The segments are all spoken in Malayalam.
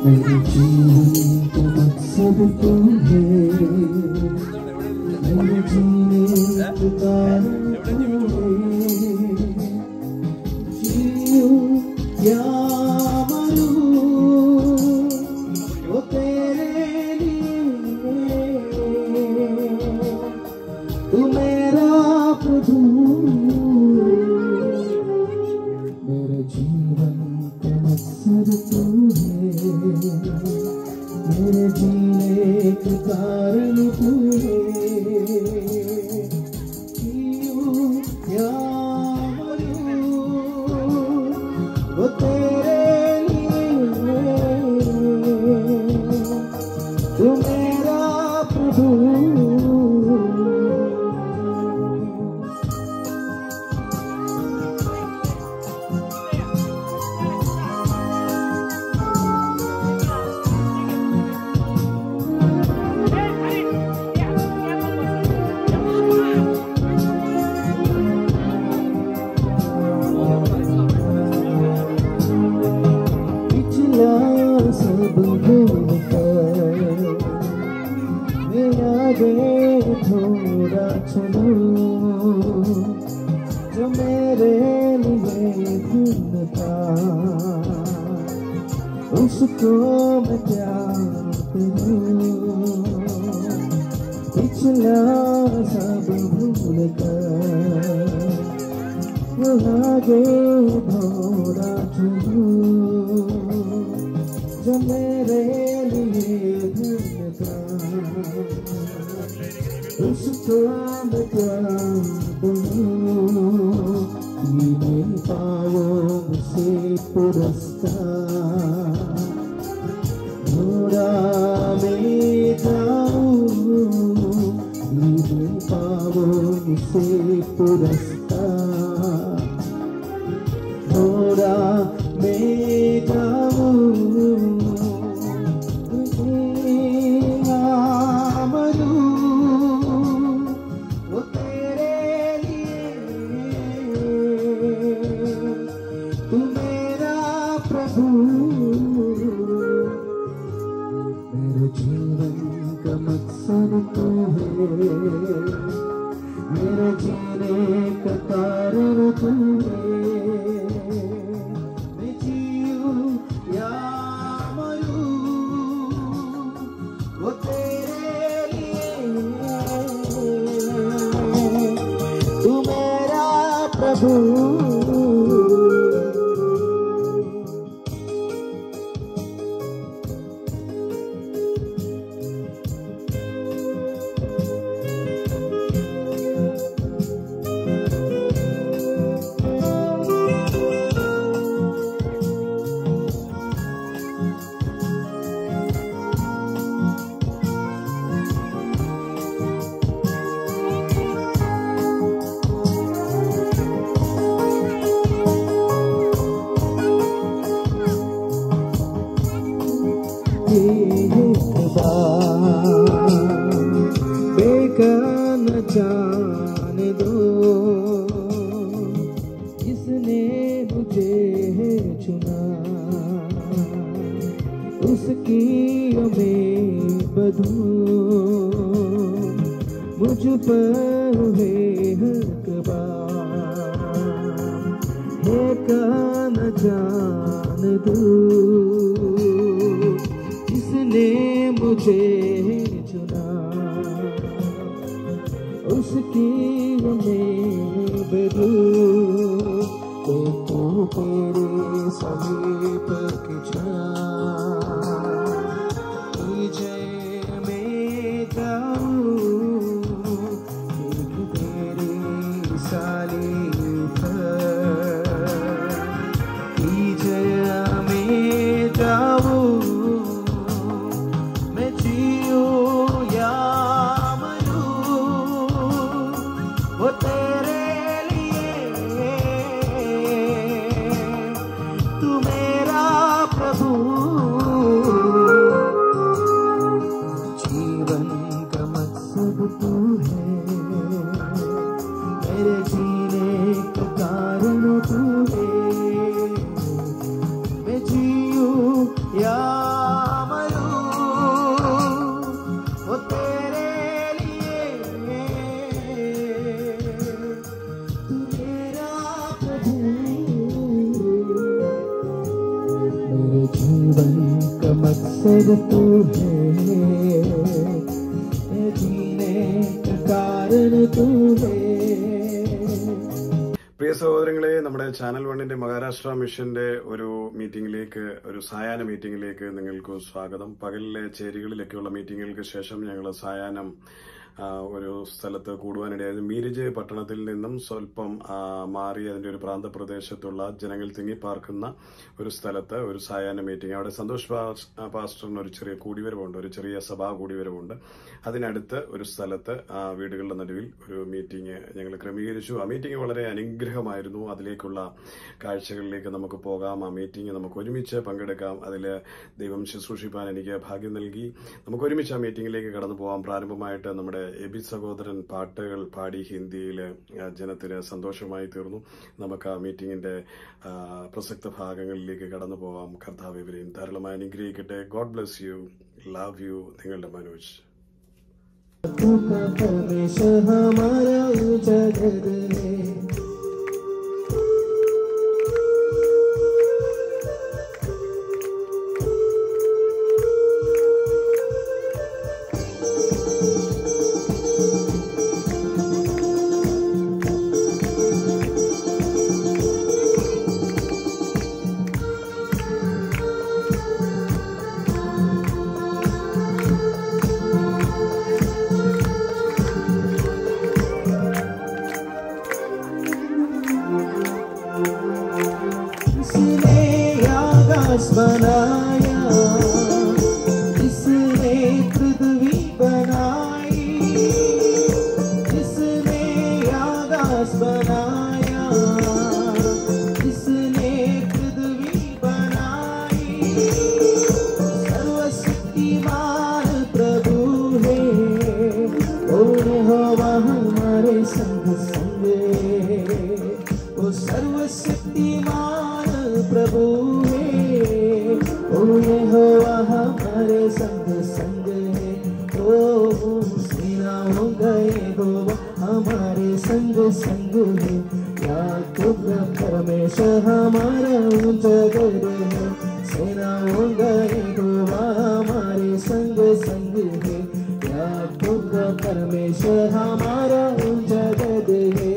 मेरे जीवन का मकसद तुम है मेरे जीने का कारण तुम है जीऊं या मरूं वो तेरे लिए तू मेरा प्रभु मेरे जीवन का मकसद तू है मेरे जीने के कारण तू है जीऊं या मरूं वो तेरे लिए तू मेरा प्रभु पिछला सब भूल कर मैं आगे थोड़ा चलो जो मेरे लिए धुन था उसको मैं प्यार करूं पिछला सब भूल कर आगे भोरा चलूं जो मेरे लिए भूलता उसको मैं क्या बोलूं ये नहीं पाओ से पुरस्कार घोड़ा में जाऊं ये नहीं पाओ से पुरस्कार घोड़ा में जाऊं वो तेरे लिए तू मेरा प्रभु मेरे जीवन का मकसद तू है मेरे जीने का कारण तू है मैं जीऊं या मरूं वो तेरे लिए तू मेरा प्रभु बेगान जाने दो जिसने मुझे है चुना उसकी में बधू मुझ पर है हक है कान जान दो जिसने मुझे चुना उसकी में बदू तो तू तेरे समीप की जय में जाऊं एक तेरी साली जय में जाऊं मैं जियो या मरूं जीवन का मकसद तू है ये जीने का कारण तू है പ്രിയ സഹോദരങ്ങളെ നമ്മുടെ ചാനൽ വണ്ണിന്റെ മഹാരാഷ്ട്ര മിഷന്റെ ഒരു മീറ്റിംഗിലേക്ക് ഒരു സായാഹ്ന മീറ്റിംഗിലേക്ക് നിങ്ങൾക്ക് സ്വാഗതം പകലിലെ ചേരികളിലൊക്കെയുള്ള മീറ്റിംഗുകൾക്ക് ശേഷം ഞങ്ങൾ സായാഹ്നം ആ, ഒരു സ്ഥലത്ത് കൂടുവാനിടയായത് മീരിജ് പട്ടണത്തിൽ നിന്നും സ്വല്പം ആ, മാറി അതിന്റെ ഒരു പ്രാന്തപ്രദേശത്തുള്ള ജനങ്ങൾ തിങ്ങിപ്പാർക്കുന്ന ഒരു സ്ഥലത്ത് ഒരു സായാഹ്ന മീറ്റിംഗ് അവിടെ സന്തോഷ് പാസ്- ആ, പാസ്റ്ററിന് ഒരു ചെറിയ കൂടിവരവുണ്ട് ഒരു ചെറിയ സഭാ കൂടിവരവുണ്ട് അതിനടുത്ത് ഒരു സ്ഥലത്ത് ആ വീടുകളുടെ നടുവിൽ ഒരു മീറ്റിംഗ് ഞങ്ങൾ ക്രമീകരിച്ചു ആ മീറ്റിംഗ് വളരെ അനുഗ്രഹമായിരുന്നു അതിലേക്കുള്ള കാഴ്ചകളിലേക്ക് നമുക്ക് പോകാം ആ മീറ്റിംഗ് നമുക്ക് ഒരുമിച്ച് പങ്കെടുക്കാം അതിൽ ദൈവം ശുശ്രൂഷിപ്പാൻ എനിക്ക് ഭാഗ്യം നൽകി നമുക്ക് ഒരുമിച്ച് ആ മീറ്റിംഗിലേക്ക് കടന്നു പോകാം പ്രാരംഭമായിട്ട് നമ്മുടെ എബി സഹോദരൻ പാട്ടുകൾ പാടി ഹിന്ദിയിൽ ജനത്തിന് സന്തോഷമായി തീർന്നു നമുക്ക് ആ മീറ്റിംഗിന്റെ ആ, പ്രസക്ത ഭാഗങ്ങളിലേക്ക് കടന്നു പോകാം കർത്താവ് ഇവരെയും ധാരാളമായി അനുഗ്രഹിക്കട്ടെ God bless you love you നിങ്ങളുടെ മനോജ് तू का परमेश्वर हमारा उजागर है इसने आकाश बनाया इसने पृथ्वी बनाई इसने आकाश बनाया इसने पृथ्वी बनाई सर्वशक्तिमान प्रभु है और हवा हमारे संग संग है वो सर्वशक्तिमान प्रभु है ओ यहोवा हमारे संग संग है ओ सेनाओं गए यहोवा हमारे संग संग है याकूब का परमेश्वर हमारा जगर है सेनाओं गए यहोवा हमारे संग संग है याकूब का परमेश्वर हमारा जगत है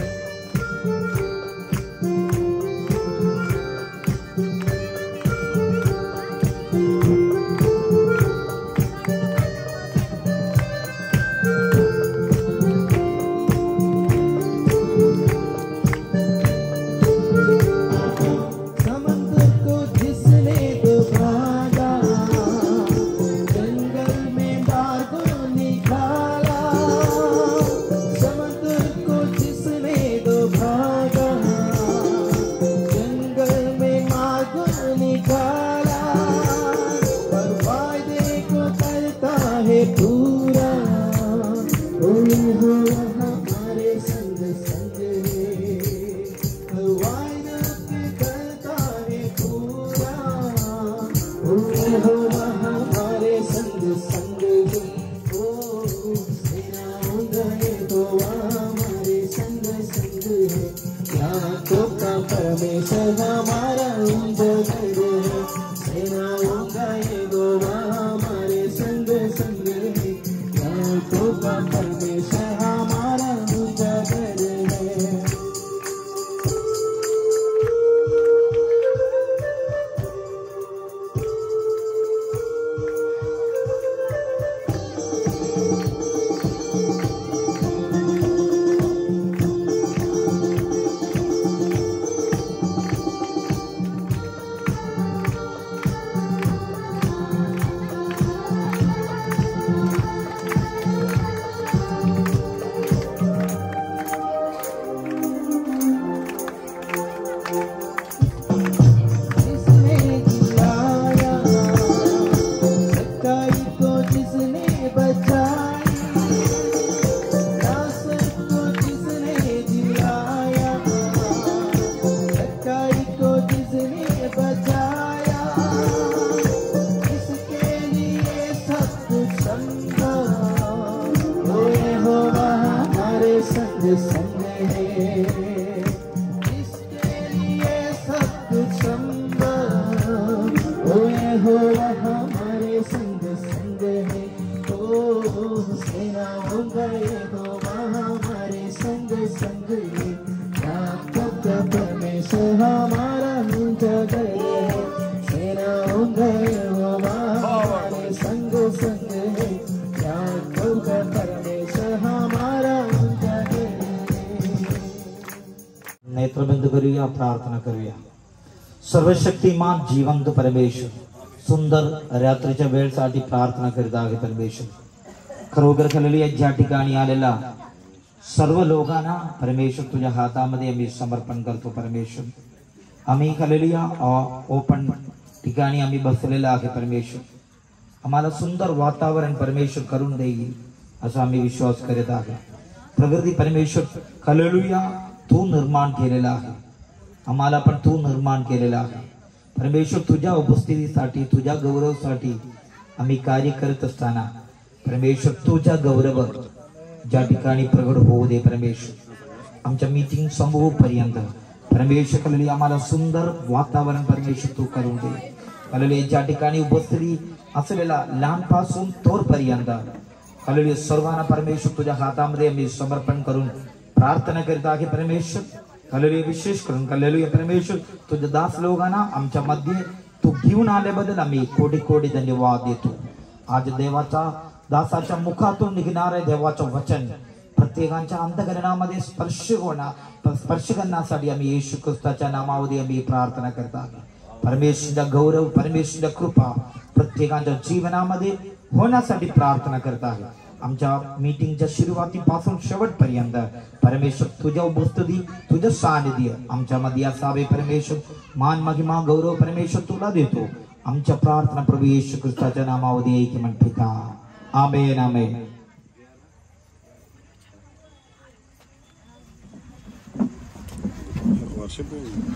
समंदर को जिसने डुबाया जंगल में बाघ को निकाला समंदर को जिसने डुबाया जंगल में माँ को निकाला पर वायदे को करता है पूरा ओ यहोवा हमारे संग संग है वायदे को करता है पूरा ओ यहोवा हमारे संग संग है ओ सेनाओं गए तो हमारे संग संग है याकूब का परमेश्वर हमारा जगत है सेनाओं गए तो हमारे संग संग है याकूब का परमेश्वर हमारा जगत है यहोवा हमारे संग संग है ओ सेनाओं का यहोवा हमारे संग संग है याकूब का परमेश्वर हमारा मिलकर है सेनाओं का यहोवा हमारे संग संग है याकूब का परमेश्वर हमारा मिलकर है नेत्रबंद करूया प्रार्थना करूया सर्वशक्तिमान जिवंत परमेश्वर सुंदर रात्रीच्या वेळसाठी प्रार्थना करीत आहे परमेश्वर खरोखर खालेली ज्या ठिकाणी आलेला सर्व लोकांना परमेश्वर तुझ्या हातामध्ये आम्ही समर्पण करतो परमेश्वर आम्ही खालेली ओपन ठिकाणी आम्ही बसलेला आहे परमेश्वर आम्हाला सुंदर वातावरण परमेश्वर करून देईल असा आम्ही विश्वास करीत आहे प्रगती परमेश्वर हलेलुया तू निर्माण केलेला आहे आम्हाला पण तू निर्माण केलेला आहे परमेश्वर तुझ्या उपस्थितीसाठी तुझ्या गौरवासाठी आम्ही कार्य करत असताना परमेश्वर तुझ्या गौरव ज्या ठिकाणी प्रगट होऊ दे परमेश्वर आमच्या मीटिंग समूह पर्यंत परमेश्वर कलली आम्हाला सुंदर वातावरण परमेश्वर तू करून दे कलली ज्या ठिकाणी उपस्थिती असलेला लहानपासून थोरपर्यंत कलली सर्वांना परमेश्वर तुझ्या हातामध्ये आम्ही समर्पण करून प्रार्थना करीत आहे परमेश्वर कलली विशेष करून कलली परमेश्वर तुझ्या दास लोकांना आमच्या मध्ये तू घेऊन आल्याबद्दल आम्ही कोटी कोटी धन्यवाद देतो आज देवाच्या दासाच्या मुखातून निघणारे देवाचं वचन प्रत्येकाच्या अंतकरणामध्ये स्पर्श होणार स्पर्श करण्यासाठी आम्ही येशू ख्रिस्ताच्या नामावधी आम्ही प्रार्थना करतात परमेश्वरचा गौरव परमेश्वरच्या कृपा प्रत्येकाच्या जीवनामध्ये होण्यासाठी प्रार्थना करत आहे आमच्या मीटिंगच्या सुरुवातीपासून शेवटपर्यंत परमेश्वर तुझ्या उपस्थिती तुझं सानिध्य आमच्यामध्ये असावे परमेश्वर मान महिमा गौरव परमेश्वर तुला देतो आमच्या प्रार्थना प्रभू येशू ख्रिस्ताच्या नामावधी ऐकी म्हणते का amen amen worship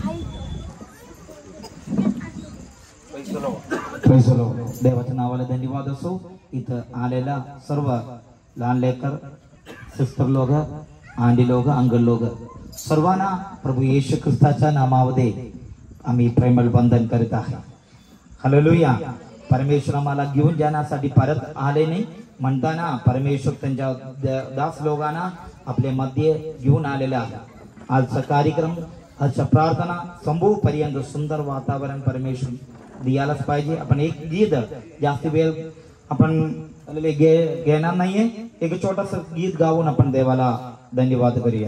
Praise the Lord. देवाच्या नावाला धन्यवाद असो इथं आलेला सर्व लहान लेकर सिस्टर लोक आंडी लोक अंगल लोक सर्वांना प्रभू येशू ख्रिस्ताच्या नामामध्ये आम्ही प्रेमळ बंधन करीत आहे हलोलुया परमेश्वर आम्हाला घेऊन जाण्यासाठी परत आले नाही म्हणताना परमेश्वर त्यांच्या द- दास लोकांना आपल्या मध्ये घेऊन आलेला आहे आजचा कार्यक्रम आजच्या प्रार्थना संभू पर्यंत सुंदर वातावरण परमेश्वर द्यायलाच पाहिजे आपण एक गीत जास्त वेळ आपण घे- घेणार नाहीये एक छोटस गीत गाऊन आपण देवाला धन्यवाद करूया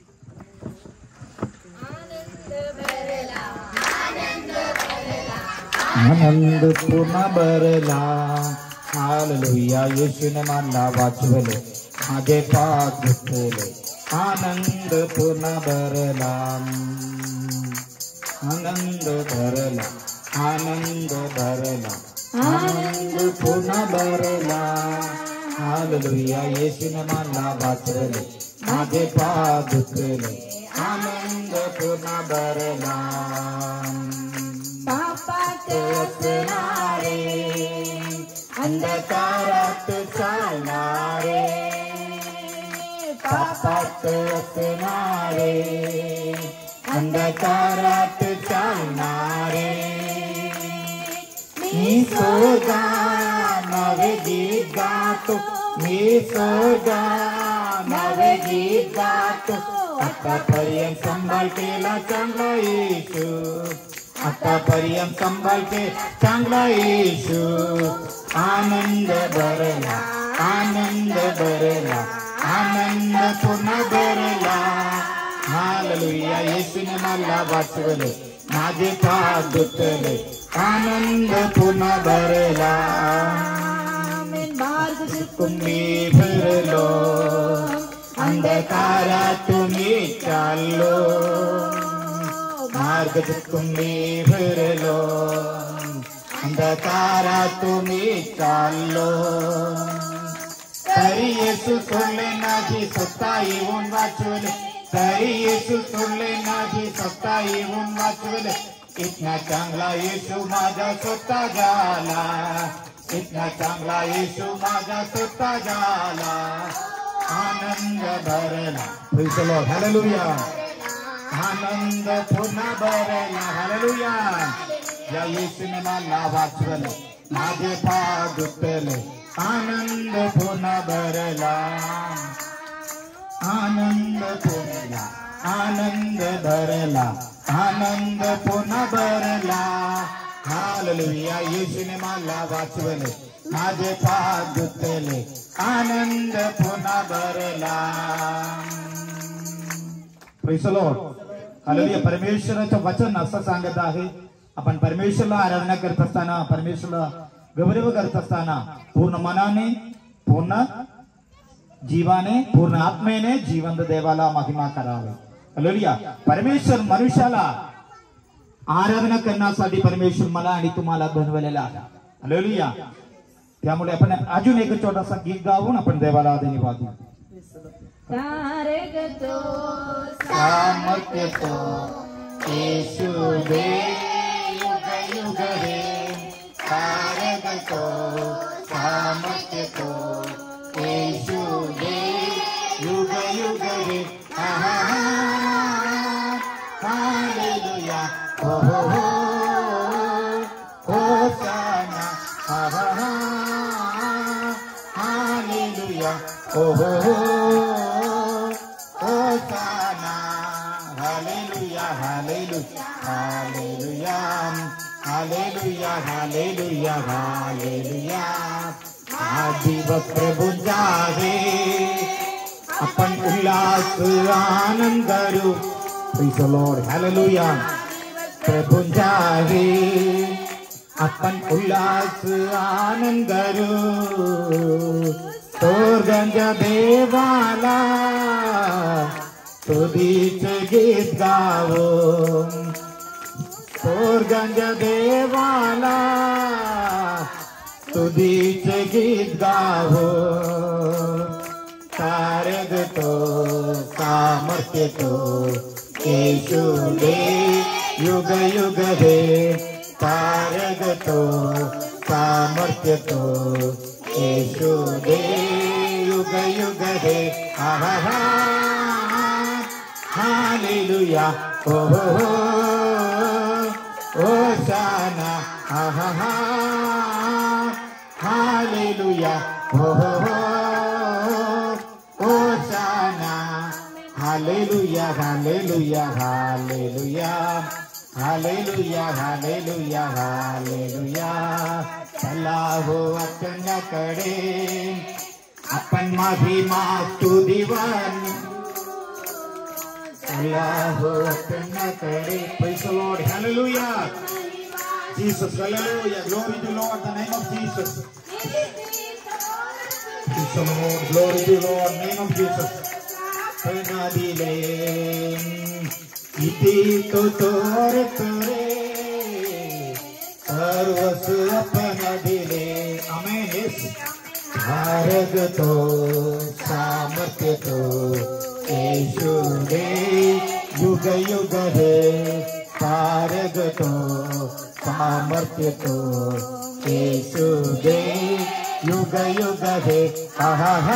आनंद पूर्ण भरला हालेलुया येशूने मला वाचवले माझे पाप धुतले आनंद पूर्ण भरला आनंद भरला आनंद भरला आनंद पूर्ण भरला हालेलुया येशूने मला वाचवले माझे पाप धुतले आनंद पूर्ण भरला पापात असणारे अंधकारात चालणारे पापात असणारे अंधकारात चालणारे मी सोगा नवे गीत गातो मी सोगा नवे गीत गातो आतापर्यंत संभाळ केला चांगला येशू आतापर्यंत संभाळ के चांगला येशू आनंद भरला आनंद भरला आनंद पूर्ण भरला हालेलुया येशूने मला वाचवले माझे पाप धुतले आनंद पुन्हा भरला मार्ग तुम्ही भरलो अंधकारात तुम्ही चाललो मार्ग तुम्ही भरलो अंधकारात तुम्ही चाललो तरी येसू सोडले नाही स्वतः येऊन वाचवले तरी येसू सोडले नाही स्वतः येऊन वाचवले इतना चांगला येशू माझा स्वतः झाला इतना चांगला येशू माझा स्वतः झाला आनंद भरला Praise the Lord. Hallelujah. आनंद पुन्हा भरला हालेलुया या येशूने मला वाचवले माझे पाय दुखले आनंद पुन्हा भरला आनंद पुन्हा आनंद भरला आनंद पुन्हा भरला हालेलुया येशूने मला वाचवले माझे पाय दुखले आनंद पुन्हा भरला Praise the Lord. हालेलुया परमेश्वराचं वचन असं सांगत आहे आपण परमेश्वरला आराधना करत असताना परमेश्वरला गौरव करत असताना पूर्ण मनाने पूर्ण जीवाने पूर्ण आत्मेने जिवंत देवाला महिमा करावे हालेलुया परमेश्वर मनुष्याला आराधना करण्यासाठी परमेश्वर मला आणि तुम्हाला बनवलेला आहे हालेलुया त्यामुळे आपण अजून एक छोटासा गीत गाऊन आपण देवाला धन्यवाद देऊ तारगतो सामर्थ्य तो येशू दे युग युग रे तारक तो सामर्थ्य तो येशू दे युग युग रे आहा हालेलुया हो हो हो होसाना आहा हालेलुया हो हो हो hosanna hallelujah hallelujah hallelujah hallelujah hallelujah hallelujah हा दिवस प्रभूंचा आहे आपण उल्हास आनंद करू Praise the Lord. Hallelujah. प्रभूंचा आहे आपण उल्हास आनंद करू स्वर्गांच्या देवाला तुझीच गीत गावो स्वर्गांच्या देवाला तुझीच गीत गावो तारग तो सामर्थ्य तो येशू दे युग युग दे तारग तो सामर्थ्य तो येशू दे युग युग दे आहा हा हालेलुया ओ हो हो ओ शाना आहा हा हालेलुया ओ हो हो hosanna hallelujah hallelujah hallelujah hallelujah hallelujah hallelujah चला हो अचानकडे आपण महिमा स्तुतीवन चला हो अचानकडे पैसा Lord hallelujah Jesus, hallelujah. Glory to Lord, the name of Jesus. Praise the Lord, glory to Lord, name of Jesus. प्रणादिले इति तो तोर तोरे सर्वस अपन दिले अमेन भारग तो सामर्थ्य तो येशु दे युग युग दे भारग तो सामर्थ्य तो येशु दे युग युग दे आहा हा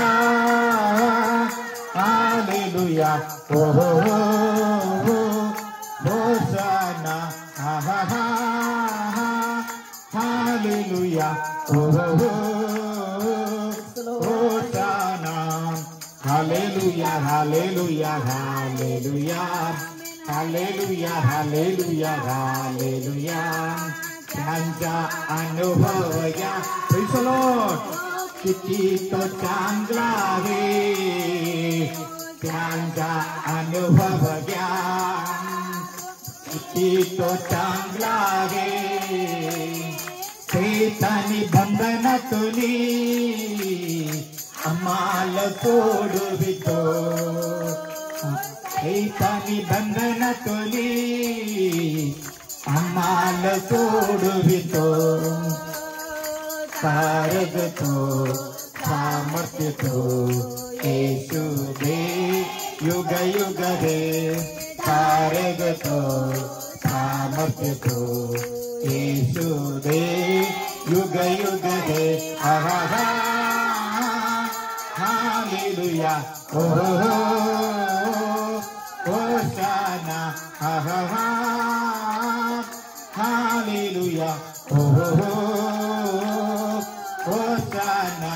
Hallelujah. Oh, oh, oh, oh. Hosanna. Ha, ha, ha, ha. Hallelujah. Oh, oh, oh. Hosanna. Hallelujah, hallelujah, hallelujah. Hallelujah, hallelujah, hallelujah. त्यांचा अनुभव या Praise the Lord. किती तो चांगला आहे त्यांचा अनुभव घ्या किती तो चांगला आहे चेतानी बंधन तुली आम्हाला सोडवितो चेतानी बंधन तुली आम्हाला सोडवितो कारग तो सामर्थ्य तो येशु दे युग युग दे कारग तो सामर्थ्य तो येशु दे युग युग दे आहा हा हालेलुया ओ हो हो ओ शाना ha ha ha hallelujah oh oh oh hosanna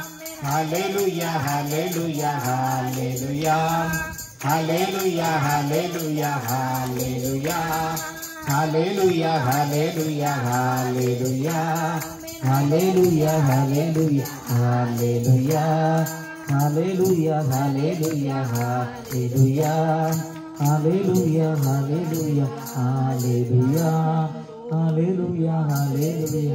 hallelujah hallelujah hallelujah hallelujah hallelujah hallelujah hallelujah hallelujah hallelujah Hallelujah, hallelujah, hallelujah, hallelujah, hallelujah, hallelujah, hallelujah, hallelujah, hallelujah, hallelujah, hallelujah,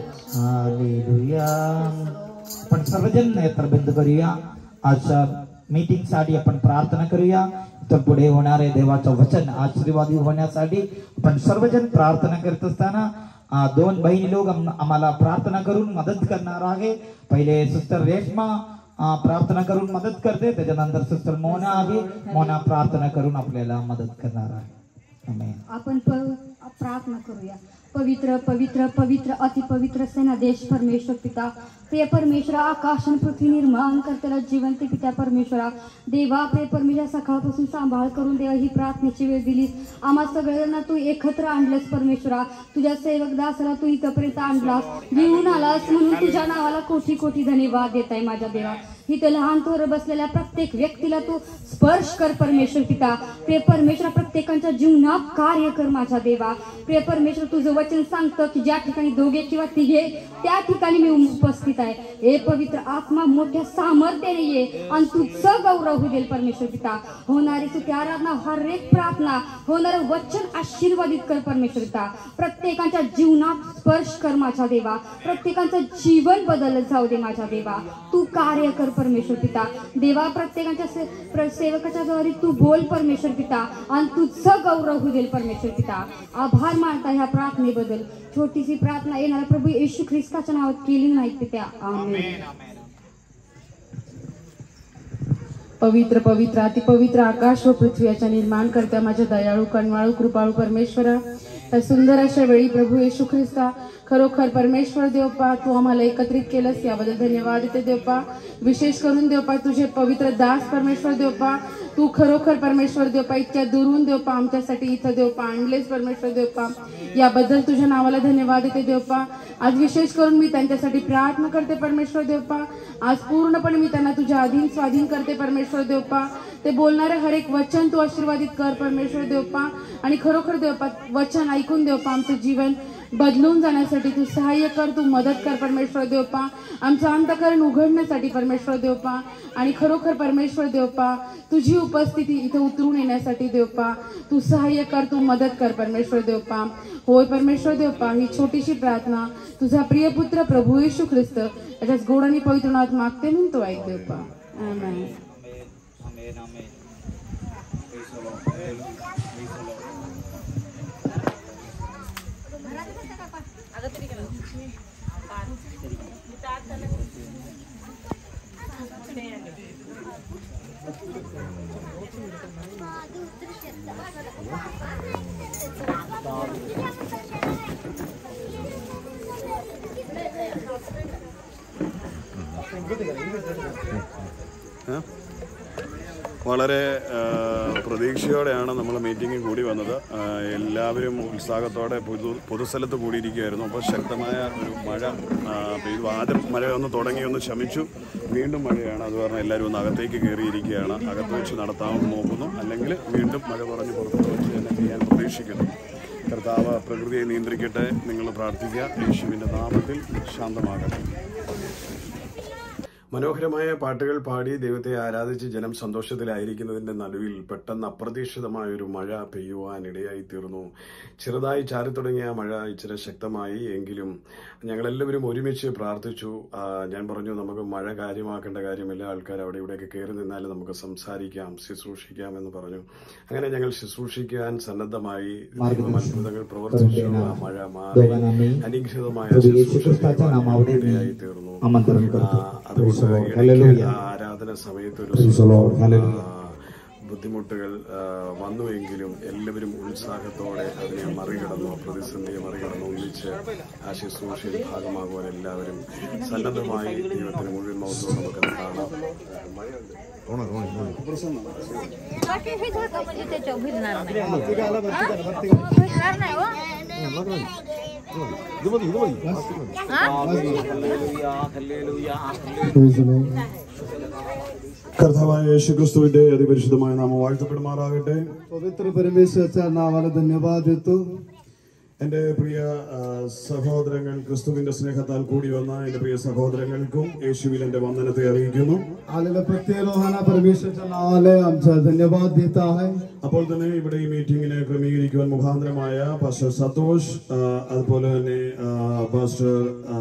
hallelujah. आपण सर्वजण नेत्र बंद करूया आजच्या मीटिंग साठी आपण प्रार्थना करूया तर पुढे होणारे देवाचं वचन आशीर्वादी होण्यासाठी आपण सर्वजण प्रार्थना करत असताना आ, दोन बहिणी लोक आम- आम्हाला प्रार्थना करून मदत करणार आहे पहिले सिस्टर रेश्मा आ, प्रार्थना करून मदत करते त्याच्यानंतर सिस्टर मोना आहे मोना प्रार्थना करून आपल्याला मदत करणार आहे आमेन. आपण प- प्रार्थना करूया पवित्र पवित्र पवित्र अतिपवित्र सेनादेश परमेश्वर पिता प्रिय परमेश्वरा आकाश आणि पृथ्वी निर्माण करतेला जिवंत पित्या परमेश्वरा देवा प्रिय परमेश्वरा सकाळपासून सांभाळ करून देवा ही प्रार्थनेची वेळ दिलीस आम्हा सगळ्यांना तू एकत्र आणलंस परमेश्वरा तुझ्या सेवक दासाला तू इथपर्यंत आणलास घेऊन आलास म्हणून तुझ्या नावाला कोटी कोटी धन्यवाद देत आहे माझ्या देवा इथे लहान थोर बसलेल्या प्रत्येक व्यक्तीला तू स्पर्श कर परमेश्वर पिता प्रिय परमेश्वर प्रत्येकाच्या जीवनात कार्य कर माझ्या देवा प्रिय परमेश्वर तुझं वचन सांगतं की ज्या ठिकाणी दोघे किंवा तिघे त्या ठिकाणी मी उपस्थित आहे हे पवित्र आत्मा मोठ्या सामर्थ्याने ये आणि तुझं गौरव होऊ देईल परमेश्वर पिता होणारी तुझी आराधना हर एक प्रार्थना होणारं वचन आशीर्वादित कर परमेश्वर पिता प्रत्येकाच्या जीवनात स्पर्श कर माझ्या देवा प्रत्येकाचं जीवन बदलत जाऊ दे माझ्या देवा तू कार्य कर परमेश्वर पिता देवा प्रत्येकाच्या से- प्र- सेवकाच्या द्वारे तू बोल परमेश्वर पिता आणि तुझं गौरव होऊ देईल परमेश्वर पिता आभार मानता ह्या प्रार्थनेबद्दल छोटीशी प्रार्थना येणारा प्रभू येशू ख्रिस्ताच्या नावात केली नाही पित्या आमेन पवित्र पवित्र अतिपवित्र आकाश व पृथ्वी याच्या निर्माण करत्या माझ्या दयाळू कणवाळू कृपाळू परमेश्वरा या सुंदर अशा वेळी प्रभू येशू ख्रिस्ता खरोखर परमेश्वर देवपा तू आम्हाला एकत्रित केलंस याबद्दल धन्यवाद देते देवपा विशेष करून देवपा तुझे पवित्र दास परमेश्वर देवपा तू खरोखर परमेश्वर देवपा इतक्या दुरून देवपा आमच्यासाठी इथं देवपा आणलेस परमेश्वर देवपा याबद्दल तुझ्या नावाला धन्यवाद देते देवपा आज विशेष करून मी त्यांच्यासाठी प्रार्थना करते परमेश्वर देवपा आज पूर्णपणे मी त्यांना तुझ्या अधीन स्वाधीन करते परमेश्वर देवपा ते बोलणारे हर एक वचन तू आशीर्वादित कर परमेश्वर देवपा आणि खरोखर देवपा वचन ऐकून देवपा आमचं जीवन बदलून जाण्यासाठी तू सहाय्य कर तू मदत कर परमेश्वर देवपा आमचं अंतकरण उघडण्यासाठी परमेश्वर देवपा आणि खरोखर परमेश्वर देवपा तुझी उपस्थिती इथे उतरून येण्यासाठी देवपा तू सहाय्य कर तू मदत कर परमेश्वर देवपा होय परमेश्वर देवपा ही छोटीशी प्रार्थना तुझा प्रिय पुत्र प्रभू येशू ख्रिस्त याच्याच गोड आणि पवित्र नावात मागते म्हणतो ऐक देवपा आमेन ഏ? വളരെ ആ, പ്രതീക്ഷയോടെയാണ് നമ്മൾ മീറ്റിംഗ് കൂടി വന്നത് ആ, എല്ലാവരും ഉത്സാഹത്തോടെ പൊതു പൊതുസ്ഥലത്ത് കൂടിയിരിക്കുകയായിരുന്നു അപ്പോൾ ശക്തമായ ഒരു മഴ ആ, പെയ്തു ആദ്യം മഴ ഒന്ന് തുടങ്ങി ഒന്ന് ശമിച്ചു വീണ്ടും മഴയാണ് അത് കാരണം എല്ലാവരും ഒന്ന് അകത്തേക്ക് കയറിയിരിക്കുകയാണ് അകത്ത് വെച്ച് നടത്താമെന്ന് നോക്കുന്നു അല്ലെങ്കിൽ വീണ്ടും മഴ കുറഞ്ഞ് പുറത്ത് വെച്ച് തന്നെ ചെയ്യാൻ പ്രതീക്ഷിക്കുന്നു കർത്താവ് പ്രകൃതിയെ നിയന്ത്രിക്കട്ടെ നിങ്ങൾ പ്രാർത്ഥിക്കുക യേശുവിൻ്റെ നാമത്തിൽ ശാന്തമാകട്ടെ മനോഹരമായ പാട്ടുകൾ പാടി ദൈവത്തെ ആരാധിച്ച് ജനം സന്തോഷത്തിലായിരിക്കുന്നതിന്റെ നടുവിൽ പെട്ടെന്ന് അപ്രതീക്ഷിതമായ ഒരു മഴ പെയ്യുവാനിടയായി തീർന്നു ചെറുതായി ചാരി തുടങ്ങിയ മഴ ഇച്ചിരി ശക്തമായി എങ്കിലും ഞങ്ങളെല്ലാവരും ഒരുമിച്ച് പ്രാർത്ഥിച്ചു ആ, ഞാൻ പറഞ്ഞു നമുക്ക് മഴ കാര്യമാക്കേണ്ട കാര്യമില്ല ആൾക്കാർ അവിടെ ഇവിടെയൊക്കെ കയറി നിന്നാൽ നമുക്ക് സംസാരിക്കാം ശുശ്രൂഷിക്കാം എന്ന് പറഞ്ഞു അങ്ങനെ ഞങ്ങൾ ശുശ്രൂഷിക്കാൻ സന്നദ്ധമായി ദൈവം അത്ഭുതങ്ങൾ പ്രവർത്തിച്ചു ആ മഴ മാറി दोघांनाही അനുഗ്രഹീതമായ प्रभू येशू ശുശ്രൂഷ ख्रिस्ताच्या नावाने मी ഇടയായി തീർന്നു आमंत्रण ആ, करतो അതുകൊണ്ട് Praise the Lord. ഇടയ്ക്ക് Hallelujah. ആരാധന സമയത്ത് ഒരു Praise the Lord. Hallelujah. ആ, ബുദ്ധിമുട്ടുകൾ ആ, വന്നുവെങ്കിലും എല്ലാവരും ഉത്സാഹത്തോടെ അതിനെ മറികടന്നു പ്രതിസന്ധിയെ മറികടന്നു ഒന്നിച്ച് ആ ശുശ്രൂഷയിൽ ഭാഗമാകുവാൻ എല്ലാവരും സന്നദ്ധമായി ദൈവത്തിന് മുഴുവൻ മൗത്വം നമുക്കത് കാണാം बाकी हे धक्का म्हणजे त्याच्यावर भिजणार नाही हा? भिजणार नाही हो കർത്താവായ യേശുക്രിസ്തുവിന്റെ അതിപരിശുദ്ധമായ നാമം വാഴ്ത്തപ്പെടുമാറാകട്ടെ पवित्र परमेश्वरच्या नावाला धन्यवाद देतो എന്റെ പ്രിയ ആ, സഹോദരങ്ങൾ ക്രിസ്തുവിന്റെ സ്നേഹത്താൽ കൂടി വന്ന എന്റെ പ്രിയ സഹോദരങ്ങൾക്കും യേശുവിൽ എന്റെ വന്ദനത്തെ അറിയിക്കുന്നു आलेल्या प्रत्येक लोकांना परमेश्वरच्या नावाला आमचा धन्यवाद देत आहे അപ്പോൾ തന്നെ ഇവിടെ ഈ മീറ്റിംഗിനെ ക്രമീകരിക്കുവാൻ മുഖാന്തരമായ പാസ്റ്റർ സന്തോഷ് ആ, അതുപോലെ തന്നെ ആ, പാസ്റ്റർ ആ,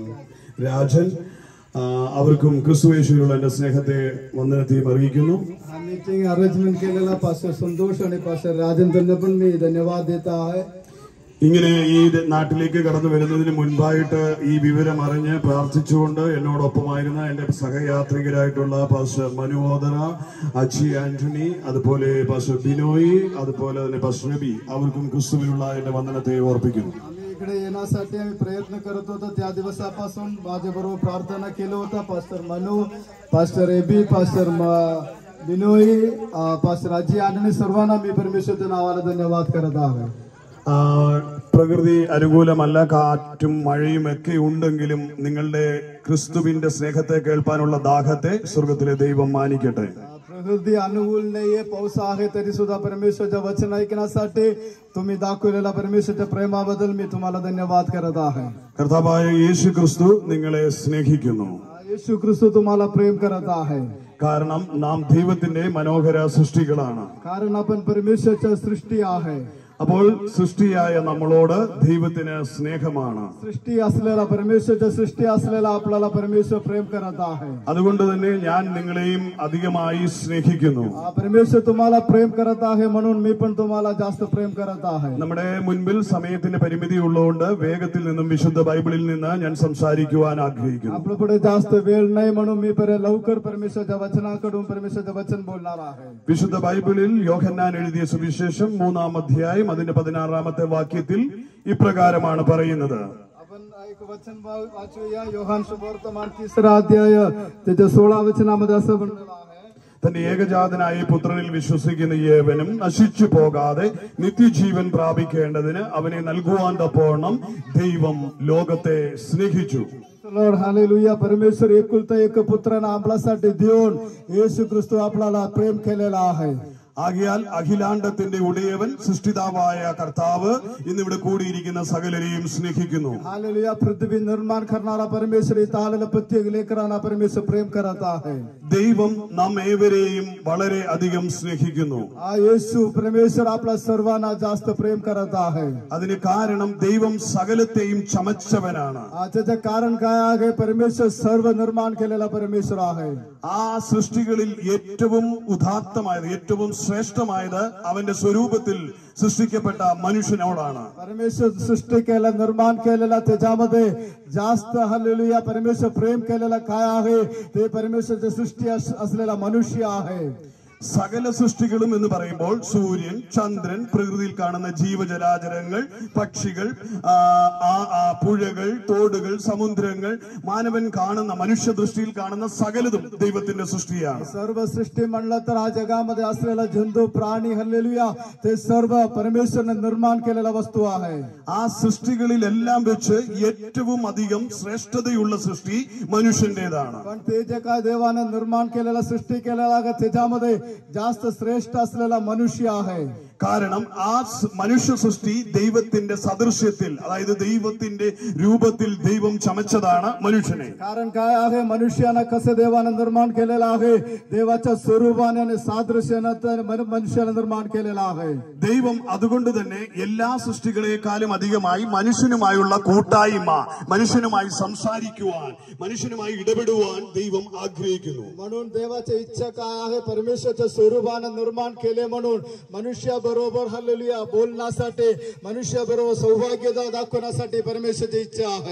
രാജൻ ആ, അവർക്കും ക്രിസ്തു യേശുവിലുള്ള എന്റെ സ്നേഹത്തെ വന്ദനത്തെയും അറിയിക്കുന്നു हा मीटिंग अरेंजमेंट केलेला पास्टर संतोष आणि पास्टर राजन त्यांना पण मी धन्यवाद देत आहे ഇങ്ങനെ ഈ ദ- നാട്ടിലേക്ക് കടന്നു വരുന്നതിന് മുൻപായിട്ട് ഈ വിവരം അറിഞ്ഞ് പ്രാർത്ഥിച്ചുകൊണ്ട് എന്നോടൊപ്പമായിരുന്ന എന്റെ സഹയാത്രികരായിട്ടുള്ള പാസ്റ്റർ മനോദര അജി ആന്റണി അതുപോലെ പാസ്റ്റർ ബിനോയ് അതുപോലെ തന്നെ പാസ്റ്റർ രബി അവർക്കും ക്രിസ്തുവിലുള്ള എന്റെ വന്ദനത്തെ ഓർപ്പിക്കുന്നു आम्ही इकडे येण्यासाठी आम्ही प्रयत्न करत होतो त्या दिवसापासून माझ्याबरोबर प्रार्थना केलं होतं pastor Manu pastor Aby pastor म- बिनोई अं, पास्टर आजी आणि सर्वांना मी परमेश्वरच्या नावाला धन्यवाद करत आहे ആ, പ്രകൃതി അനുകൂലമല്ല കാറ്റും മഴയും ഒക്കെ ഉണ്ടെങ്കിലും നിങ്ങളുടെ ക്രിസ്തുവിന്റെ സ്നേഹത്തെ കേൾപ്പാനുള്ള ദാഹത്തെ സ്വർഗത്തിലെ ദൈവം മാനിക്കട്ടെ प्रकृती अनुकूल नाहीये पाऊस आहे तरी सुद्धा परमेश्वरच्या वचन ऐकण्यासाठी तुम्ही दाखवलेल्या परमेश्वरच्या प्रेमाबद्दल मी तुम्हाला धन्यवाद करत आहे കർത്താവായ യേശു ക്രിസ്തു നിങ്ങളെ സ്നേഹിക്കുന്നു येशू ख्रिस्त तुम्हाला प्रेम करत आहे കാരണം നാം ദൈവത്തിന്റെ മനോഹര സൃഷ്ടികളാണ് कारण आपण परमेश्वरच्या सृष्टी आहे അപ്പോൾ സൃഷ്ടിയായ നമ്മളോട് ദൈവത്തിന് സ്നേഹമാണ് सृष्टी असलेला परमेश्वरच्या सृष्टी असलेला आपल्याला परमेश्वर प्रेम करत आहे അതുകൊണ്ട് തന്നെ ഞാൻ നിങ്ങളെയും അധികമായി സ്നേഹിക്കുന്നു हा, परमेश्वर तुम्हाला प्रेम करत आहे म्हणून मी पण तुम्हाला जास्त प्रेम करत आहे നമ്മുടെ മുൻപിൽ സമയത്തിന് പരിമിതി ഉള്ളതുകൊണ്ട് വേഗത്തിൽ നിന്നും വിശുദ്ധ ബൈബിളിൽ നിന്ന് ഞാൻ സംസാരിക്കുവാൻ ആഗ്രഹിക്കുന്നു आपल्या पुढे जास्त वेळ नाही म्हणून मी पर्यंत लवकर परमेश्वरच्या वचनाकडून परमेश्वरचं वचन बोलणार आहे വിശുദ്ധ ബൈബിളിൽ യോഹന്നാൻ എഴുതിയ സുവിശേഷം മൂന്നാം അധ്യായം അതിന്റെ പതിനാറാമത്തെ വാക്യത്തിൽ ഇപ്രകാരമാണ് പറയുന്നത് आपण एक वचन वा- वाचूया योहान सुवर्तमान तिसरा अध्याय त्याच्या सोळा वचनामध्ये असं म्हणलेलं आहे തന്റെ ഏകജാതനായ പുത്രനിൽ വിശ്വസിക്കുന്ന ഏവനും നശിച്ചു പോകാതെ നിത്യജീവൻ പ്രാപിക്കേണ്ടതിന് അവനെ നൽകുവാൻ തപ്പോണം ദൈവം ലോകത്തെ സ്നേഹിച്ചു लॉर्ड हालेलुया परमेश्वर एकुलता एक पुत्रानं आपल्यासाठी देऊन येशू ख्रिस्त आपल्याला प्रेम केलेला आहे ആകിയാൽ അഖിലാണ്ടത്തിന്റെ ഉടയവൻ സൃഷ്ടിതാവായ കർത്താവ് ഇന്നിവിടെ കൂടിയിരിക്കുന്ന സകലരെയും സ്നേഹിക്കുന്നു हालेलुया पृथ्वी निर्माण करणारा परमेश्वर इथं आलेल्या प्रत्येक लेकरांना परमेश्वर प्रेम करत आहे ദൈവം നാം ഏവരെയും വളരെ അധികം സ്നേഹിക്കുന്നു हा येशू परमेश्वर आपला सर्वांना जास्त प्रेम करत आहे അതിന് കാരണം ദൈവം സകലത്തെയും ചമച്ചവനാണ് हा, त्याचं कारण काय आहे परमेश्वर सर्व निर्माण केलेला परमेश्वर आहे ആ സൃഷ്ടികളിൽ ഏറ്റവും ഉദാത്തമായത് ഏറ്റവും ശ്രേഷ്ഠമായത് അവന്റെ സ്വരൂപത്തിൽ സൃഷ്ടിക്കപ്പെട്ട മനുഷ്യനോടാണ് परमेश्वर सृष्टी केलं निर्माण केलेला त्याच्यामध्ये जास्त हल्लेलुया परमेश्वर प्रेम केलेला काय आहे ते परमेश्वरची सृष्टी अस- असलेला मनुष्य आहे സകല സൃഷ്ടികളും എന്ന് പറയുമ്പോൾ സൂര്യൻ ചന്ദ്രൻ പ്രകൃതിയിൽ കാണുന്ന ജീവജലാചരങ്ങൾ പക്ഷികൾ ആ, ആ, ആ, പുഴകൾ തോടുകൾ സമുദ്രങ്ങൾ മാനവൻ കാണുന്ന മനുഷ്യ ദൃഷ്ടിയിൽ കാണുന്ന സകലതും ദൈവത്തിന്റെ സൃഷ്ടിയാണ് सर्व सृष्टी म्हणलं तर हा जगामध्ये असलेला जंतू प्राणी हल्लेलुया ते सर्व परमेश्वरने निर्माण केलेला वस्तू आहे ആ സൃഷ്ടികളിലെല്ലാം വെച്ച് ഏറ്റവും അധികം ശ്രേഷ്ഠതയുള്ള സൃഷ്ടി മനുഷ്യന്റേതാണ് पण ते जे काय देवाने निर्माण केलेला सृष्टी केलेला आहे त्याच्यामध्ये जास्त श्रेष्ठ असलेला मनुष्य आहे കാരണം ആ സ് മനുഷ്യ സൃഷ്ടി ദൈവത്തിന്റെ സദൃശ്യത്തിൽ അതായത് ദൈവത്തിന്റെ രൂപത്തിൽ ദൈവം ചമച്ചതാണ് മനുഷ്യനെ कारण काय आहे मनुष्यानं कसं देवानं निर्माण केलेलं आहे देवाच्या स्वरूपाने आणि सादृश्यानं तर मन- मनुष्यानं निर्माण केलेलं आहे ദൈവം അതുകൊണ്ട് തന്നെ എല്ലാ സൃഷ്ടികളെക്കാളും അധികമായി മനുഷ്യനുമായുള്ള കൂട്ടായ്മ മനുഷ്യനുമായി സംസാരിക്കുവാൻ മനുഷ്യനുമായി ഇടപെടുവാൻ ദൈവം ആഗ്രഹിക്കുന്നു म्हणून देवाची इच्छा काय आहे परमेश्वरच्या स्वरूपानं निर्माण केले म्हणून मनुष्याबरोबर हल्लेलुया बोलण्यासाठी मनुष्याबरोबर सौभाग्य दाखवण्यासाठी परमेश्वरची इच्छा आहे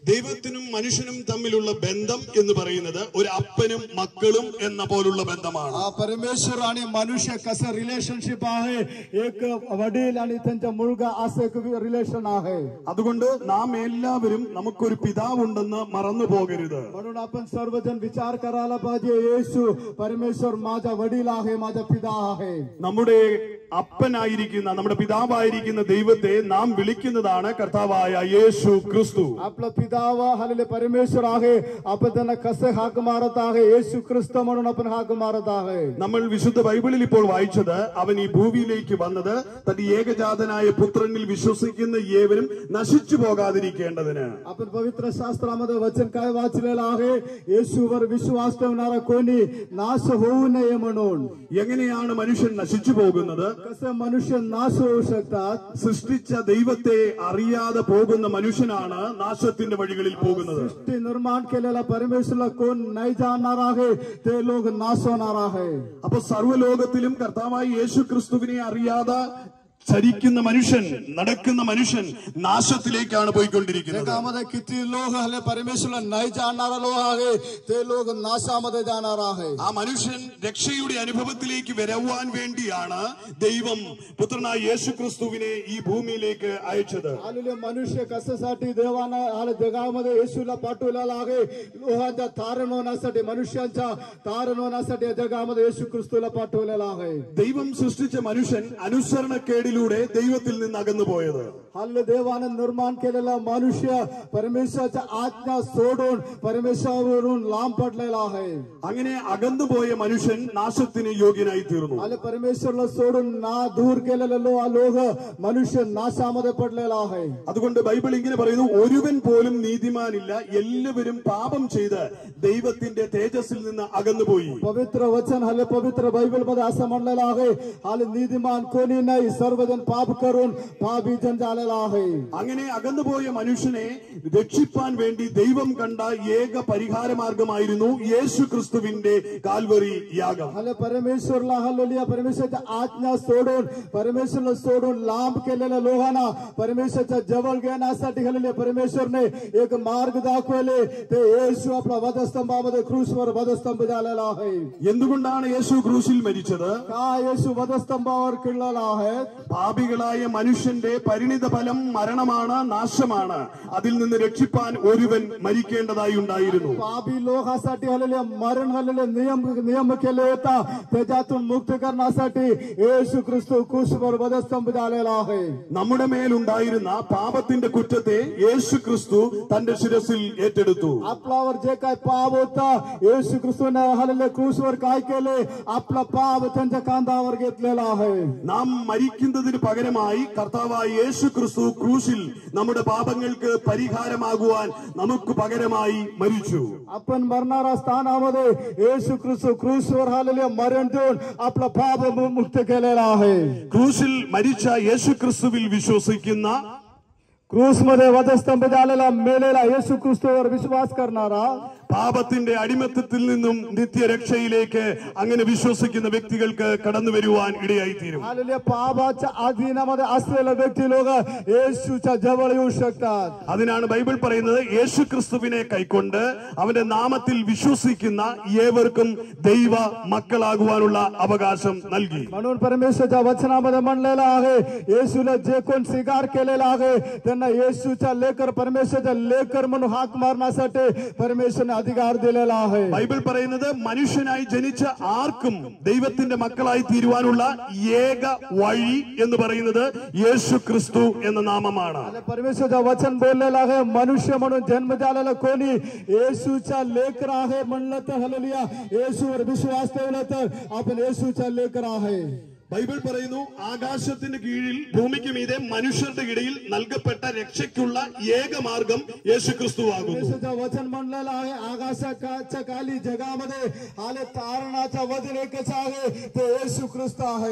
ദൈവത്തിനും മനുഷ്യനും തമ്മിലുള്ള ബന്ധം എന്ന് പറയുന്നത് ഒരു അപ്പനും മക്കളും എന്ന പോലുള്ള ബന്ധമാണ് हा परमेश्वर आणि मनुष्य कसं रिलेशनशिप आहे एक वडील आणि त्यांचा मुलगा असं एक रिलेशन आहे അതുകൊണ്ട് നാം എല്ലാവരും നമുക്കൊരു പിതാവുണ്ടെന്ന് മറന്നു പോകരുത് म्हणून आपण सर्वजण विचार करायला पाहिजे येशू परमेश्वर माझा वडील आहे माझा पिता आहे നമ്മുടെ അപ്പനായിരിക്കുന്ന നമ്മുടെ പിതാവായിരിക്കുന്ന ദൈവത്തെ നാം വിളിക്കുന്നതാണ് കർത്താവായ യേശു ക്രിസ്തു आपला पिता व हलेले परमेश्वर आहे आपण त्यांना कसे हाक मारत आहे येशू ख्रिस्त म्हणून आपण हाक मारत आहे നമ്മൾ വിശുദ്ധ ബൈബിളിൽ ഇപ്പോൾ വായിച്ചത് അവൻ ഈ ഭൂമിയിലേക്ക് വന്നത് തന്റെ ഏകജാതനായ പുത്രനിൽ വിശ്വസിക്കുന്ന ഏവരും നശിച്ചു പോകാതിരിക്കേണ്ടതിന് आपण पवित्र शास्त्रामध्ये वचन काय वाचलेलं आहे येशूवर विश्वास ठेवणारा कोणी नाश होऊ नये म्हणून എങ്ങനെയാണ് മനുഷ്യൻ നശിച്ചു പോകുന്നത് कसे मनुष्य नाश होऊ शकतात സൃഷ്ടിച്ച ദൈവത്തെ അറിയാതെ പോകുന്ന മനുഷ്യനാണ് നാശത്തിന്റെ വഴികളിൽ പോകുന്നത് सृष्टी निर्माण केलेला परमेश्वरला कोण नाही जाणणार आहे ते लोक नाश होणार आहे അപ്പൊ സർവ്വലോകത്തിലും കർത്താവായ യേശു ക്രിസ്തുവിനെ അറിയാതെ ചരിക്കുന്ന മനുഷ്യൻ നടക്കുന്ന മനുഷ്യൻ നാശത്തിലേക്കാണ് പോയിക്കൊണ്ടിരിക്കുന്നത് जगामध्ये किती लोक हले परमेश्वरला नाही जाणणारा लोक आहे ते लोक नाशामध्ये जाणार आहे ആ മനുഷ്യൻ രക്ഷയുടെ അനുഭവത്തിലേക്ക് വരവാൻ വേണ്ടിയാണ് ദൈവം പുത്രനായ യേശു ക്രിസ്തുവിനെ ഈ ഭൂമിയിലേക്ക് അയച്ചത് आलेले मनुष्य कशासाठी देवानं आले जगामध्ये येशूला पाठवलेला आहे लोहांच्या तारण होण्यासाठी मनुष्यांच्या तारण होण्यासाठी या जगामध्ये येशू ख्रिस्तूला पाठवलेला आहे ദൈവം സൃഷ്ടിച്ച മനുഷ്യൻ അനുസരണക്കേടിലൂടെ ദൈവത്തിൽ നിന്ന് അകന്നു പോയത് हल्ले देवानं निर्माण केलेला मनुष्य परमेश्वराच्या आज्ञा सोडून परमेश्वरावरून लांब पडलेला आहे അങ്ങനെ അകന്നുപോയ മനുഷ്യൻ നാശത്തിന് യോഗ്യനായി തീർന്നു आले परमेश्वरला सोडून ना दूर केलेले लो लोक मनुष्य नाशामध्ये पडलेला आहे അതുകൊണ്ട് ബൈബിൾ ഇങ്ങനെ പറയുന്നു ഒരുവൻ പോലും നീതിമാനില്ല എല്ലാവരും പാപം ചെയ്ത് ദൈവത്തിന്റെ തേജസ്സിൽ നിന്ന് അകന്നുപോയി पवित्र वचन हले पवित्र बायबल मध्ये असं म्हणलेलं आहे हाले निधिमान कोणी नाही सर्वजण पाप करून पापी जन झालेला आहे അങ്ങനെ അകന്നുപോയ മനുഷ്യനെ രക്ഷിപ്പാൻ വേണ്ടി ദൈവം കണ്ട ഏക പരിഹാര മാർഗമായിരുന്നു യേശു ക്രിസ്തുവിന്റെ കാൽവറി യാഗം हले परमेश्वरला हल्लेल्या परमेश्वरच्या आज्ञा सोडून परमेश्वरला सोडून लांब केलेल्या लोकांना परमेश्वरच्या जवळ घेण्यासाठी हल्लेले परमेश्वरने एक मार्ग दाखवले ते येशू आपला वधस्तंभामध्ये क्रूसवर वधस्तंभ झालेला आहे എന്തുകൊണ്ടാണ് യേശു ക്രൂശിൽ മരിച്ചത് का येशू वधस्तंभावर किडलेला आहे പാപികളായ മനുഷ്യന്റെ പരിണിത ഫലം മരണമാണ് നാശമാണ് അതിൽ നിന്ന് രക്ഷിപ്പാൻ ഒരുവൻ മരിക്കേണ്ടതായി ഉണ്ടായിരുന്നു पापी लोकांसाठी हल्लेले मरण हल्लेले नियम नियम केले होता त्याच्यातून मुक्त करण्यासाठी येशू ख्रिस्त क्रूसवर वधस्तंभ झालेला आहे നമ്മുടെ മേലുണ്ടായിരുന്ന പാപത്തിന്റെ കുറ്റത്തെ യേശു ക്രിസ്തു തന്റെ ശിരസിൽ ഏറ്റെടുത്തു आपल्यावर जे काय पाप होता येशू ख्रिस्तूने हल्लेले क्रूसवर काय केले आपला पाप त्यांच्या कांदावर घेतलेला आहे നാം മരിക്കുന്നതിന് പകരമായി കർത്താവായ യേശു ക്രിസ്തു ക്രൂശിൽ നമ്മുടെ പാപങ്ങൾക്ക് പരിഹാരമാകുവാൻ നമുക്ക് പകരമായി മരിച്ചു आपण मरणारा स्थानामध्ये येशू ख्रिस्त क्रूसवर हल्लेले मरण देऊन आपला पाप मु- मुक्त केलेला आहे ക്രൂശിൽ മരിച്ച യേശു ക്രിസ്തുവിൽ വിശ്വസിക്കുന്ന क्रूसमध्ये वधस्तंभ झालेला मेलेला येशू ख्रिस्तवर विश्वास करणारा പാപത്തിന്റെ അടിമത്തത്തിൽ നിന്നും നിത്യരക്ഷയിലേക്ക് അങ്ങനെ വിശ്വസിക്കുന്ന വ്യക്തികൾക്ക് കടന്നു വരുവാൻ ഇടയായിത്തീരും आलेल्या पापाच्या अधीनामध्ये असलेले व्यक्ती लोक येशूच्या जवळ येऊ शकतात അതിനാണ് ബൈബിൾ പറയുന്നത് യേശു ക്രിസ്തുവിനെ കൈക്കൊണ്ട് അവന്റെ നാമത്തിൽ വിശ്വസിക്കുന്ന ഏവർക്കും ദൈവ മക്കളാകുവാനുള്ള അവകാശം നൽകി म्हणून परमेश्वरच्या वचनामध्ये म्हणलेलं आहे येशूला जे कोण स्वीकार केलेला आहे त्यांना येशूच्या लेकर परमेश्वरच्या लेकर म्हणून हाक मारण्यासाठी परमेश्वरने अधिकार दिलेला आहे ബൈബിൾ പറയുന്നത് മനുഷ്യനായി ജനിച്ച ആർക്കും ദൈവത്തിന്റെ മക്കളായി തീരുവാനുള്ള ഏക വഴി എന്ന് പറയുന്നത് യേശു ക്രിസ്തു എന്ന നാമമാണ് आणि परमेश्वरचं वचन बोललेलं आहे मनुष्य म्हणून जन्म झालेला कोणी येशूचा लेकर आहे म्हणलं तर हललिया येशूवर विश्वास ठेवला तर आपण येशूचा लेकर आहे ബൈബിൾ പറയുന്നു ആകാശത്തിന്റെ കീഴിൽ ഭൂമിക്ക് മീതെ മനുഷ്യരുടെ ഇടയിൽ നൽകപ്പെട്ട രക്ഷയ്ക്കുള്ള ഏക മാർഗം യേശു ക്രിസ്തു ആകുന്നു परमेश्वरचं वचन म्हणलेलं आहे आकाशाच्या खाली जगामध्ये आले तारणाचा वचन एकच आहे ते येशू ख्रिस्त आहे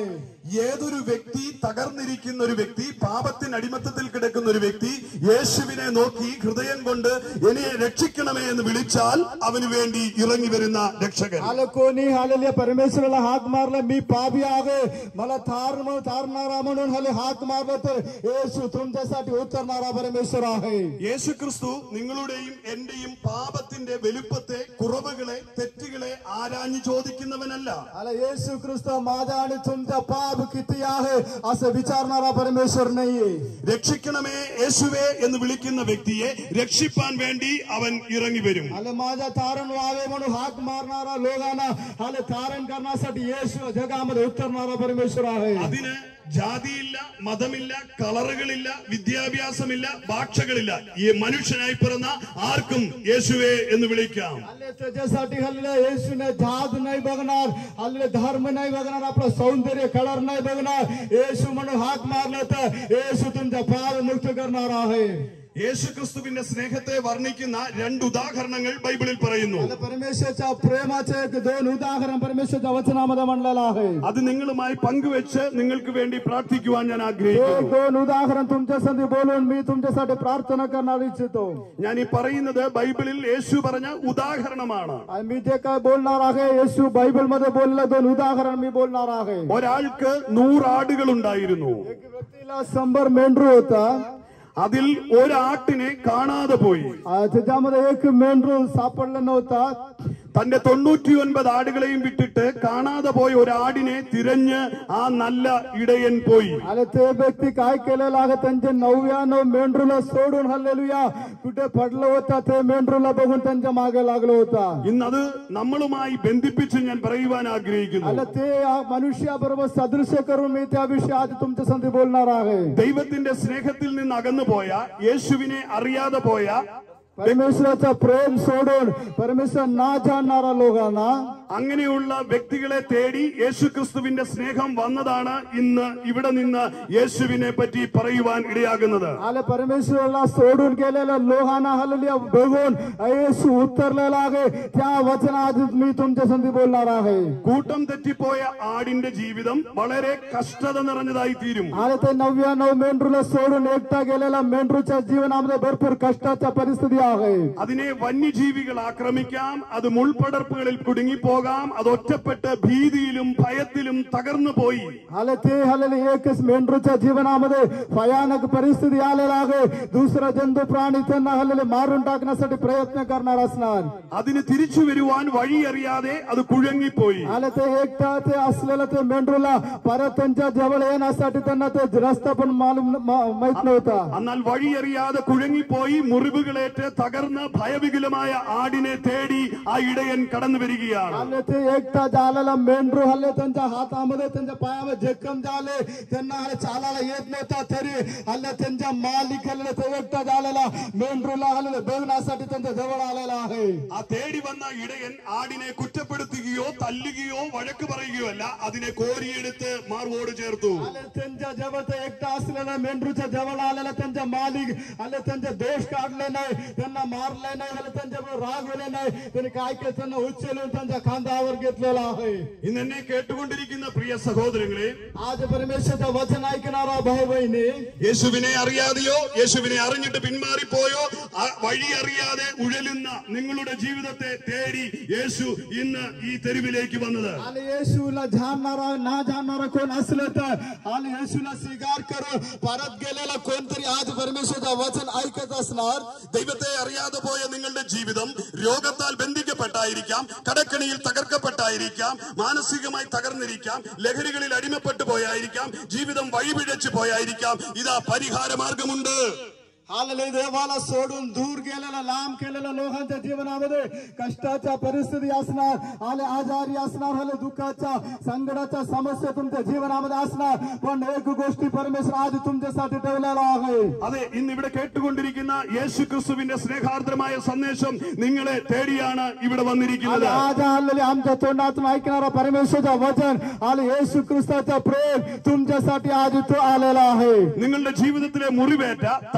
ഏതൊരു വ്യക്തി തകർന്നിരിക്കുന്ന ഒരു വ്യക്തി പാപത്തിന് അടിമത്തത്തിൽ കിടക്കുന്ന ഒരു വ്യക്തി യേശുവിനെ നോക്കി ഹൃദയം കൊണ്ട് എന്നെ രക്ഷിക്കണമേ എന്ന് विളിച്ചാൽ അവന് വേണ്ടി ഇറങ്ങി വരുന്ന രക്ഷകൻ आलं कोणी हालेल्या परमेश्वराला हाक मारला मी पापी आहे मला थार थारणारा म्हणून हाले हाक मारलं तर येशू तुमच्यासाठी उतरणारा परमेश्वर आहे യേശു ക്രിസ്തു നിങ്ങളുടെയും എന്റെയും പാപത്തിന്റെ വലുപ്പത്തെ കുറവുകളെ തെറ്റുകളെ ആരാഞ്ഞു ചോദിക്കുന്നവനല്ല आला येशू ख्रिस्त माझा आणि तुमचा पाप किती आहे असं विचारणारा परमेश्वर नाहीये രക്ഷിക്കണമേ യേശുവേ എന്ന് വിളിക്കുന്ന വ്യക്തിയെ രക്ഷിപ്പാൻ വേണ്ടി അവൻ ഇറങ്ങി വരും आले माझा तारण व्हावे म्हणून हाक मारणारा लोकांना आले तारण करण्यासाठी येशू जगामध्ये उतरणारा परमेश्वर आहे അതിന് ജാതിയില്ല മതമില്ല കളറുകളില്ല വിദ്യാഭ്യാസമില്ല ഭാഷകളില്ല ഈ മനുഷ്യനായി പിറന്ന ആർക്കും യേശുവേ എന്ന് വിളിക്കാം आले त्याच्यासाठी हल्ले येशूने जात नाही बघणार हल्ले धर्म नाही बघणार आपलं सौंदर्य कलर नाही बघणार येशू म्हणून हाक मारलं तर येशू तुमचा पाप मुक्त करणार आहे യേശു ക്രിസ്തുവിന്റെ സ്നേഹത്തെ വർണ്ണിക്കുന്ന രണ്ട് ഉദാഹരണങ്ങൾ ബൈബിളിൽ പറയുന്നു आले परमेश्वरच्या प्रेमाचे एक दोन उदाहरण परमेश्वरच्या वचनामध्ये म्हणलेलं आहे അത് നിങ്ങളുമായി പങ്കുവെച്ച് നിങ്ങൾക്ക് വേണ്ടി പ്രാർത്ഥിക്കുവാൻ ഞാൻ एक ആഗ്രഹിക്കുന്നു दोन उदाहरण तुमच्या संधी बोलून मी तुमच्यासाठी प्रार्थना करणार इच्छितो ഞാൻ ഈ പറയുന്നത് ബൈബിളിൽ യേശു പറഞ്ഞ ഉദാഹരണമാണ് आणि मी जे काय बोलणार आहे येशू बायबल मध्ये बोललेलं दोन उदाहरण मी बोलणार आहे ഒരാൾക്ക് നൂറാടുകൾ ഉണ്ടായിരുന്നു एक व्यक्तीला शंभर मेंढरू होता അതിൽ ഒരാട്ടിനെ കാണാതെ പോയി आ, त्याच्यामध्ये एक मेंढरू सापडला नव्हता തന്റെ തൊണ്ണൂറ്റിയൊൻപത് ആടുകളെയും വിട്ടിട്ട് കാണാതെ പോയ ഒരാടിനെ തിരഞ്ഞ് ആ നല്ല ഇടയൻ പോയി आणि ते व्यक्ती काय केलेलं आहे त्यांचे नव्याण्णव मेंढरूला सोडून हल्लेलुया कुठे पडलं होता ते मेंढरूला बघून त्यांच्या मागे लागलो होता ഇന്നത് നമ്മളുമായി ബന്ധിപ്പിച്ച് ഞാൻ പറയുവാൻ ആഗ്രഹിക്കുന്നു आणि ते मनुष्याबरोबर सदृश्य करून मी त्याविषयी आज तुमच्या संधी बोलणार आहे ദൈവത്തിന്റെ സ്നേഹത്തിൽ നിന്ന് അകന്നു പോയ യേശുവിനെ അറിയാതെ പോയ परमेश्वराचं प्रेम सोडून परमेश्वर ना जाणणारा लोकांना അങ്ങനെയുള്ള വ്യക്തികളെ തേടി യേശു ക്രിസ്തുവിന്റെ സ്നേഹം വന്നതാണ് ഇന്ന് ഇവിടെ നിന്ന് യേശുവിനെ പറ്റി പറയുവാൻ ഇടയാകുന്നത് आले परमेश्वराला सोडून गेलेल्या लोकांना हल्लेल्या बघून येशू उतरलेला आहे त्या वचना आज मी तुमच्या संधी बोलणार आहे കൂട്ടം തെറ്റിപ്പോയ ആടിന്റെ ജീവിതം വളരെ കഷ്ടത നിറഞ്ഞതായി തീരും आणि ते नव्याण्णव मेंढरूला सोडून एकटा गेलेल्या मेंढरूच्या जीवनामध्ये भरपूर कष्टाच्या परिस्थिती आहे അതിനെ വന്യജീവികൾ ആക്രമിക്കാം അത് മുൾപടർപ്പുകളിൽ കുടുങ്ങിപ്പോകാം അത് ഒറ്റപ്പെട്ട് ഭീതിയിലും ഭയത്തിലും തകർന്നു പോയി आले ते हल्लेले एकच मेंढरूच्या जीवनामध्ये भयानक परिस्थिती आलेला आहे दुसरा जंतू प्राणी त्यांना हल्लेले मारून टाकण्यासाठी प्रयत्न करणार असणार അതിന് തിരിച്ചു വരുവാൻ വഴിയറിയാതെ അത് കുഴങ്ങിപ്പോയി आले ते एकटा ते असलेलं ते मेंढरूला परत त्यांच्या जवळ येण्यासाठी त्यांना ते रस्ता पण मालूम मा- माहित नव्हता എന്നാൽ വഴിയറിയാതെ കുഴങ്ങിപ്പോയി മുറിവുകളേറ്റ് തകർന്ന് ഭയവികുലമായ ആടിനെ തേടി ആ ഇടയൻ കടന്നു വരികയാണ് आले ते एकटा झालेला मेंढरू हल्ले त्यांच्या हातामध्ये त्यांच्या पायामध्ये जखम झाले त्यांना हल्ले चालायला येत नव्हता तरी हल्ले त्यांच्या मालिक हल्ले ते एकटा झालेला मेंढरूला हल्ले बघण्यासाठी त्यांच्या जवळ आलेला आहे ആ തേടി വന്ന ഇടയൻ ആടിനെ കുറ്റപ്പെടുത്തുകയോ തല്ലുകയോ വഴക്ക് പറയുകയോ അല്ല അതിനെ കോരിയെടുത്ത് മാർവോട് ചേർത്തു आले त्यांच्या जवळ ते एकटा असलेल्या मेंढरूच्या जवळ आलेला त्यांच्या मालिक आले त्यांचे दोष काढले नाही त्यांना मारले नाही आले त्यांच्यावर रागवले नाही त्यांनी काय केलं त्यांना उचलून त्यांच्या खांद्यावर घेतलेला आहे ഇന്ന് എന്നെ കേട്ടുകൊണ്ടിരിക്കുന്ന പ്രിയ സഹോദരങ്ങളെ आज परमेश्वरचं वचन ऐकणारा भाऊ बहिणी യേശുവിനെ അറിയാതെയോ യേശുവിനെ അറിഞ്ഞിട്ട് പിന്മാറിപ്പോയോ ആ വഴി അറിയാതെ ഉഴലുന്ന നിങ്ങളുടെ ജീവിതത്തെ തേടി യേശു ഇന്ന് ഈ തെരുവിലേക്ക് വന്നത് आणि येशूला जाणणारा ना जाणणारा कोण असलं तर आणि येशूला स्वीकार करून परत गेलेला कोणतरी आज परमेश्वरचं वचन ऐकत असणार ദൈവത്തെ അറിയാതെ പോയ നിങ്ങളുടെ ജീവിതം രോഗത്താൽ ബന്ധിക്കപ്പെട്ടായിരിക്കാം കടക്കണിയിൽ തകർക്കപ്പെട്ടായിരിക്കാം മാനസികമായി തകർന്നിരിക്കാം ലഹരികളിൽ അടിമപ്പെട്ടു പോയായിരിക്കാം ജീവിതം വഴിപിഴച്ചു പോയായിരിക്കാം ഇതാ പരിഹാര മാർഗമുണ്ട് हालले देवाला सोडून दूर गेलेला लांब केलेल्या लोकांच्या जीवनामध्ये कष्टाच्या परिस्थिती असणार आले आजारी असणार आले दुःखाच्या संकटाच्या समस्या तुमच्या जीवनामध्ये असणार पण एक गोष्टी परमेश्वर आज तुमच्यासाठी ठेवलेला आहे അതെ ഇന്ന് ഇവിടെ കേട്ടുകൊണ്ടിരിക്കുന്ന യേശു ക്രിസ്തുവിന്റെ സ്നേഹാർദ്രമായ സന്ദേശം നിങ്ങളെ തേടിയാണ് ഇവിടെ വന്നിരിക്കുന്നത് आणि आज आलेले आमच्या तोंडातून ऐकणारा परमेश्वरचं वचन आणि येशू ख्रिस्ताचा प्रेम तुमच्यासाठी आज तो आलेला आहे നിങ്ങളുടെ ജീവിതത്തിലെ മുറിവേറ്റ തകർന്നുടഞ്ഞ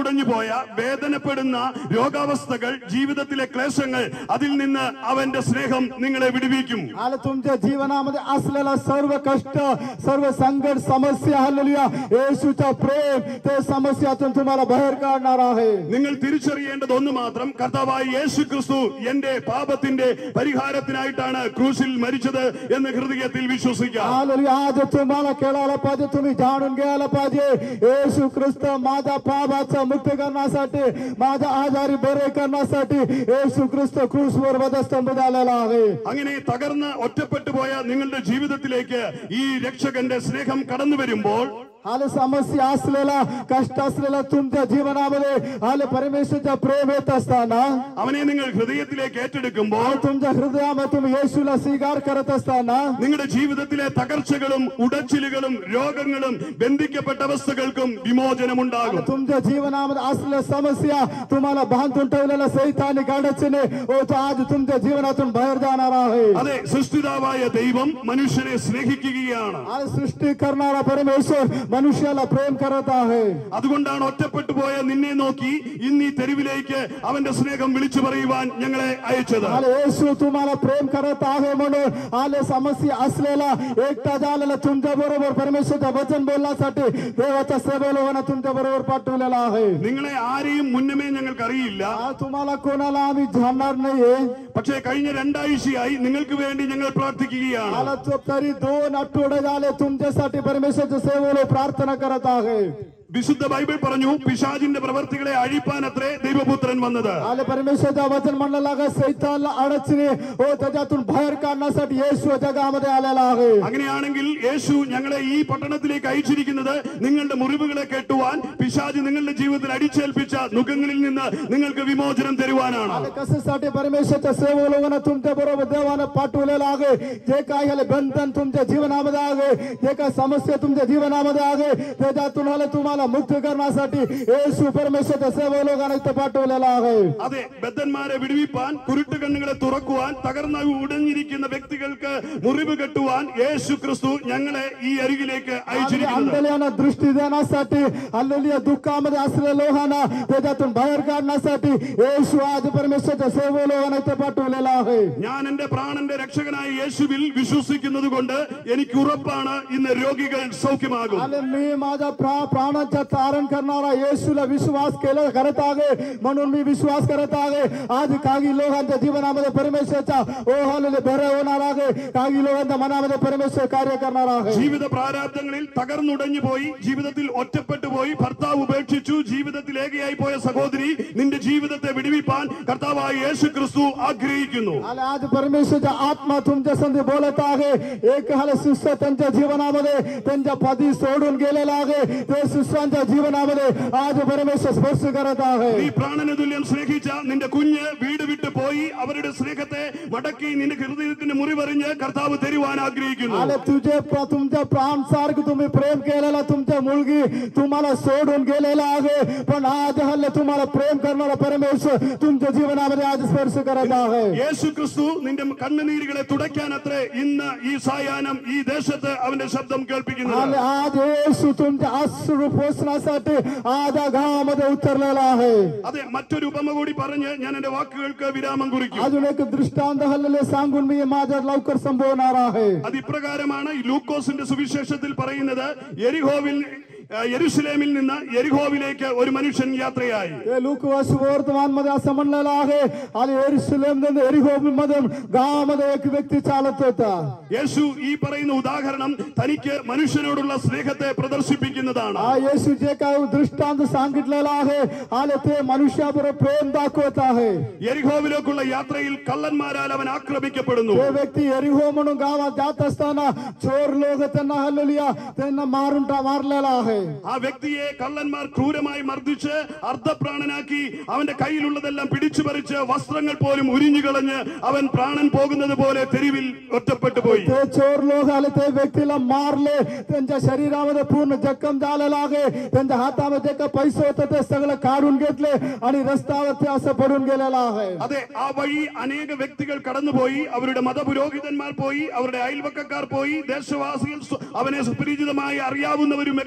തകർന്നുടഞ്ഞു പോയ വേദനപ്പെടുന്ന രോഗാവസ്ഥകൾ ജീവിതത്തിലെ ക്ലേശങ്ങൾ അതിൽ നിന്ന് അവന്റെ സ്നേഹം നിങ്ങളെ വിടുവിക്കും आले तुमच्या जीवनामध्ये असलेला सर्व कष्ट सर्व संकट समस्या हल्लेलुया येशूचा प्रेम ते समस्यातून तुम्हाला बाहेर काढणार आहे നിങ്ങൾ തിരിച്ചറിയേണ്ടത് ഒന്ന് മാത്രം കർത്താവായ യേശു ക്രിസ്തു എന്റെ പാപത്തിന്റെ പരിഹാരത്തിനായിട്ടാണ് ക്രൂശിൽ മരിച്ചത് എന്ന് ഹൃദയത്തിൽ വിശ്വസിക്കാം हालेलुया आज तुम्हाला कळायला पाहिजे तुम्ही जाणून घ्यायला पाहिजे येशू ख्रिस्त माझा पापाचा मुक्त करण्यासाठी माझा आजारी बरे करण्यासाठी येशू ख्रिस्त क्रूसवर वधस्तंभ झालेला आहे അങ്ങനെ തകർന്ന് ഒറ്റപ്പെട്ടു പോയ നിങ്ങളുടെ ജീവിതത്തിലേക്ക് ഈ രക്ഷകന്റെ സ്നേഹം കടന്നു വരുമ്പോൾ आले समस्या असलेला कष्ट असलेला तुमच्या जीवनामध्ये आले परमेश्वरचा प्रेम येत असताना അവനെ നിങ്ങൾ ഹൃദയത്തിലേക്ക് ഏറ്റെടുക്കുമ്പോൾ आणि तुमच्या हृदयामध्ये तुम्ही येशूला स्वीकार करत असताना നിങ്ങളുടെ ജീവിതത്തിലെ തകർച്ചകളും ഉടച്ചിലുകളും രോഗങ്ങളും ബന്ധിക്കപ്പെട്ട അവസ്ഥകൾക്കും വിമോചനമുണ്ടാകും तुमच्या जीवनामध्ये असलेल्या समस्या तुम्हाला बांधून ठेवलेल्या सैतानिक अडचणी ओ तो आज तुमच्या जीवनातून बाहेर जाणार आहे അതെ സൃഷ്ടിതാവായ ദൈവം മനുഷ്യനെ സ്നേഹിക്കുകയാണ് आणि सृष्टी करणारा परमेश्वर मनुष्याला प्रेम करत आहे അതുകൊണ്ടാണ് ഒറ്റപ്പെട്ടു പോയ നിന്നെ നോക്കി ഇന്ന് ഈ തെരുവിലേക്ക് അവന്റെ സ്നേഹം വിളിച്ചു പറയുവാൻ ഞങ്ങളെ അയച്ചത് आले येशू तुम्हाला प्रेम करत आहे म्हणून आले समस्या असलेला एकटा झालेला तुमच्या बरोबर परमेश्वरचं वचन बोलण्यासाठी देवाच्या सेवेलोकांना तुमच्या बरोबर पाठवलेला आहे നിങ്ങളെ ആരെയും മുന്നമേ ഞങ്ങൾക്ക് അറിയില്ല आज तुम्हाला कोणाला आम्ही जाणणार नाहीये പക്ഷേ കഴിഞ്ഞ രണ്ടാഴ്ചയായി നിങ്ങൾക്ക് വേണ്ടി ഞങ്ങൾ പ്രാർത്ഥിക്കുകയാണ് मला तो तरी दोन आठवडे झाले तुमच्यासाठी परमेश्वरच्या सेवेलो प्रार्थना करत आहे വിശുദ്ധ ബൈബിൾ പറഞ്ഞു പിശാജിന്റെ പ്രവർത്തികളെ അഴിപ്പാൻ അത്രേ ദൈവപുത്രൻ വന്നത് आले परमेश्वरचं वचन म्हणलं लागा सैतानला अडचणी हो त्याच्यातून बाहेर काढण्यासाठी येशू जगामध्ये आलेला आहे അങ്ങനെയാണെങ്കിൽ യേശു ഞങ്ങളെ ഈ പട്ടണത്തിലേക്ക് അയച്ചിരിക്കുന്നത് നിങ്ങളുടെ മുറിവുകളെ കെട്ടുവാൻ പിശാജ് നിങ്ങളുടെ ജീവിതത്തിൽ അടിച്ചേൽപ്പിച്ച നുഖങ്ങളിൽ നിന്ന് നിങ്ങൾക്ക് വിമോചനം തരുവാനാണ് आणि कशासाठी परमेश्वरच्या सेवक लोकांना तुमच्या बरोबर देवानं पाठवलेलं आहे जे काय आले बंधन तुमच्या जीवनामध्ये आहे जे काय समस्या तुमच्या जीवनामध्ये आहे त्याच्यातून आले तुम्हाला मुक्त करण्यासाठी येशू परमेश्वरच्या सेवक लोकांना इथं पाठवलेला आहे അതെ ബദ്ധന്മാരെ വിടുവിപ്പാൻ കുരുട്ട് കണ്ണുകളെ തുറക്കുവാൻ തകർന്ന ഉടഞ്ഞിരിക്കുന്ന വ്യക്തികൾക്ക് മുറിവ് കെട്ടുവാൻ യേശു ക്രിസ്തു ഞങ്ങളെ ഈ അരികിലേക്ക് आणि അയച്ചിരിക്കുന്നത് अंधल्याना दृष्टी देण्यासाठी आलेल्या दुःखामध्ये असलेल्या लोकांना त्याच्यातून बाहेर काढण्यासाठी येशू आज परमेश्वरच्या सेवक लोकांना इथं पाठवलेला आहे ഞാൻ എന്റെ പ്രാണന്റെ രക്ഷകനായ യേശുവിൽ വിശ്വസിക്കുന്നത് കൊണ്ട് എനിക്ക് ഉറപ്പാണ് ഇന്ന് രോഗികൾ സൗഖ്യമാകും आणि मी माझा प्रा- प्राणाचा तारण करणारा येशूला विश्वास केला करत आहे म्हणून मी विश्वास करत आहे आज काही लोकांच्या जीवनामध्ये परमेश्वरचा ओहालेले बरे होणार आहे काही लोकांच्या मनामध्ये परमेश्वर कार्य करणार आहे ജീവിത പ്രാരാബ്ദങ്ങളിൽ തകർന്നുടഞ്ഞു പോയി ജീവിതത്തിൽ ഒറ്റപ്പെട്ടു പോയി ഭർത്താവ് ഉപേക്ഷിച്ചു ജീവിതത്തിൽ ഏകയായി പോയ സഹോദരി നിന്റെ ജീവിതത്തെ വിടുവിപ്പാൻ കർത്താവായ യേശു ക്രിസ്തു ആഗ്രഹിക്കുന്നു आणि आज परमेश्वरचा आत्मा तुमच्या संधी बोलत आहे एक हाल शिष्य त्यांच्या जीवनामध्ये त्यांच्या पदी सोडून गेलेला आहे ते शिष्यांच्या जीवनामध्ये आज परमेश्वर स्पर्श करत आहे നീ പ്രാണന തുല്യം സ്നേഹിച്ച നിന്റെ കുഞ്ഞ് വീട് വിട്ടു പോയി അവരുടെ സ്നേഹത്തെ മടക്കി നിന്റെ ഹൃദയത്തിന്റെ മുറിവറിഞ്ഞ് കർത്താവ് തരുവാൻ ആഗ്രഹിക്കുന്നു आले तुझे प्र- तुमच्या प्राण सारखं तुम्ही प्रेम केलेला तुमच्या मुलगी तुम्हाला सोडून गेलेला आहे पण आज हल्ले तुम्हाला प्रेम करणारा परमेश्वर तुमच्या जीवनामध्ये आज स्पर्श करत आहे യേശു ക്രിസ്തു നിന്റെ കണ്ണുനീരുകളെ തുടയ്ക്കാൻ അത്രേ ഇന്ന് ഈ സായാഹ്നം ഈ ദേശത്ത് അവന്റെ ശബ്ദം കേൾപ്പിക്കുന്നത് आणि आज येशू तुमच्या अश्रू पोचण्यासाठी आज या गावामध्ये उतरलेला आहे അതെ മറ്റൊരു ഉപമ കൂടി പറഞ്ഞ് ഞാൻ എന്റെ വാക്കുകൾക്ക് വിരാമം കുറിക്കും अजून एक दृष्टांत हल्लेले सांगून मी माझ्या लवकर संपवणार आहे അത് ഇപ്രകാരമാണ് ഈ ലൂക്കോസിന്റെ സുവിശേഷത്തിൽ പറയുന്നത് എരിഹോവിൽ ആ, യെരുശലേമിൽ നിന്ന് എരിഹോവിലേക്ക് ഒരു മനുഷ്യൻ യാത്രയായി ते लुकवास वर्तमान मध्ये असं म्हणलेलं आहे आणि एरुसलेम एरिहो मधून गावामध्ये एक व्यक्ती चालत होता യേശു ഈ പറയുന്ന ഉദാഹരണം തനിക്ക് മനുഷ്യനോടുള്ള സ്നേഹത്തെ പ്രദർശിപ്പിക്കുന്നതാണ് हा येशू जे काय दृष्टांत सांगितलेला आहे आणि ते मनुष्याबरोबर प्रेम दाखवत आहे എരിഹോവിലേക്കുള്ള യാത്രയിൽ കള്ളന്മാരാൽ അവൻ ആക്രമിക്കപ്പെടുന്നു ते व्यक्ती एरिहो म्हणून गावात जात असताना चोर लोक त्यांना हल्लेलिया त्यांना मारून टा- मारलेला आहे ആ വ്യക്തിയെ കള്ളന്മാർ ക്രൂരമായി മർദ്ദിച്ച് അർദ്ധപ്രാണനാക്കി അവന്റെ കയ്യിലുള്ളതെല്ലാം പിടിച്ചു പറിച്ച് വസ്ത്രങ്ങൾ പോലും ഉരിഞ്ഞു കളഞ്ഞ് അവൻ പ്രാണൻ പോകുന്നത് പോലെ തെരുവിൽ ഒറ്റപ്പെട്ടു പോയി ते चोर लोक आले ते व्यक्तीला मारले त्यांच्या शरीरामध्ये पूर्ण जखम झालेला आहे त्यांच्या हातामध्ये जे काही पैसे होते ते सगळं काढून घेतले आणि रस्त्यावर ते असं पडून गेलेला आहे അതെ ആ വഴി അനേക വ്യക്തികൾ കടന്നുപോയി അവരുടെ മതപുരോഹിതന്മാർ പോയി അവരുടെ അയൽവക്കക്കാർ പോയി ദേശവാസികൾ സ്വ- അവനെ സുപരിചിതമായി അറിയാവുന്നവരുമൊക്കെ ആ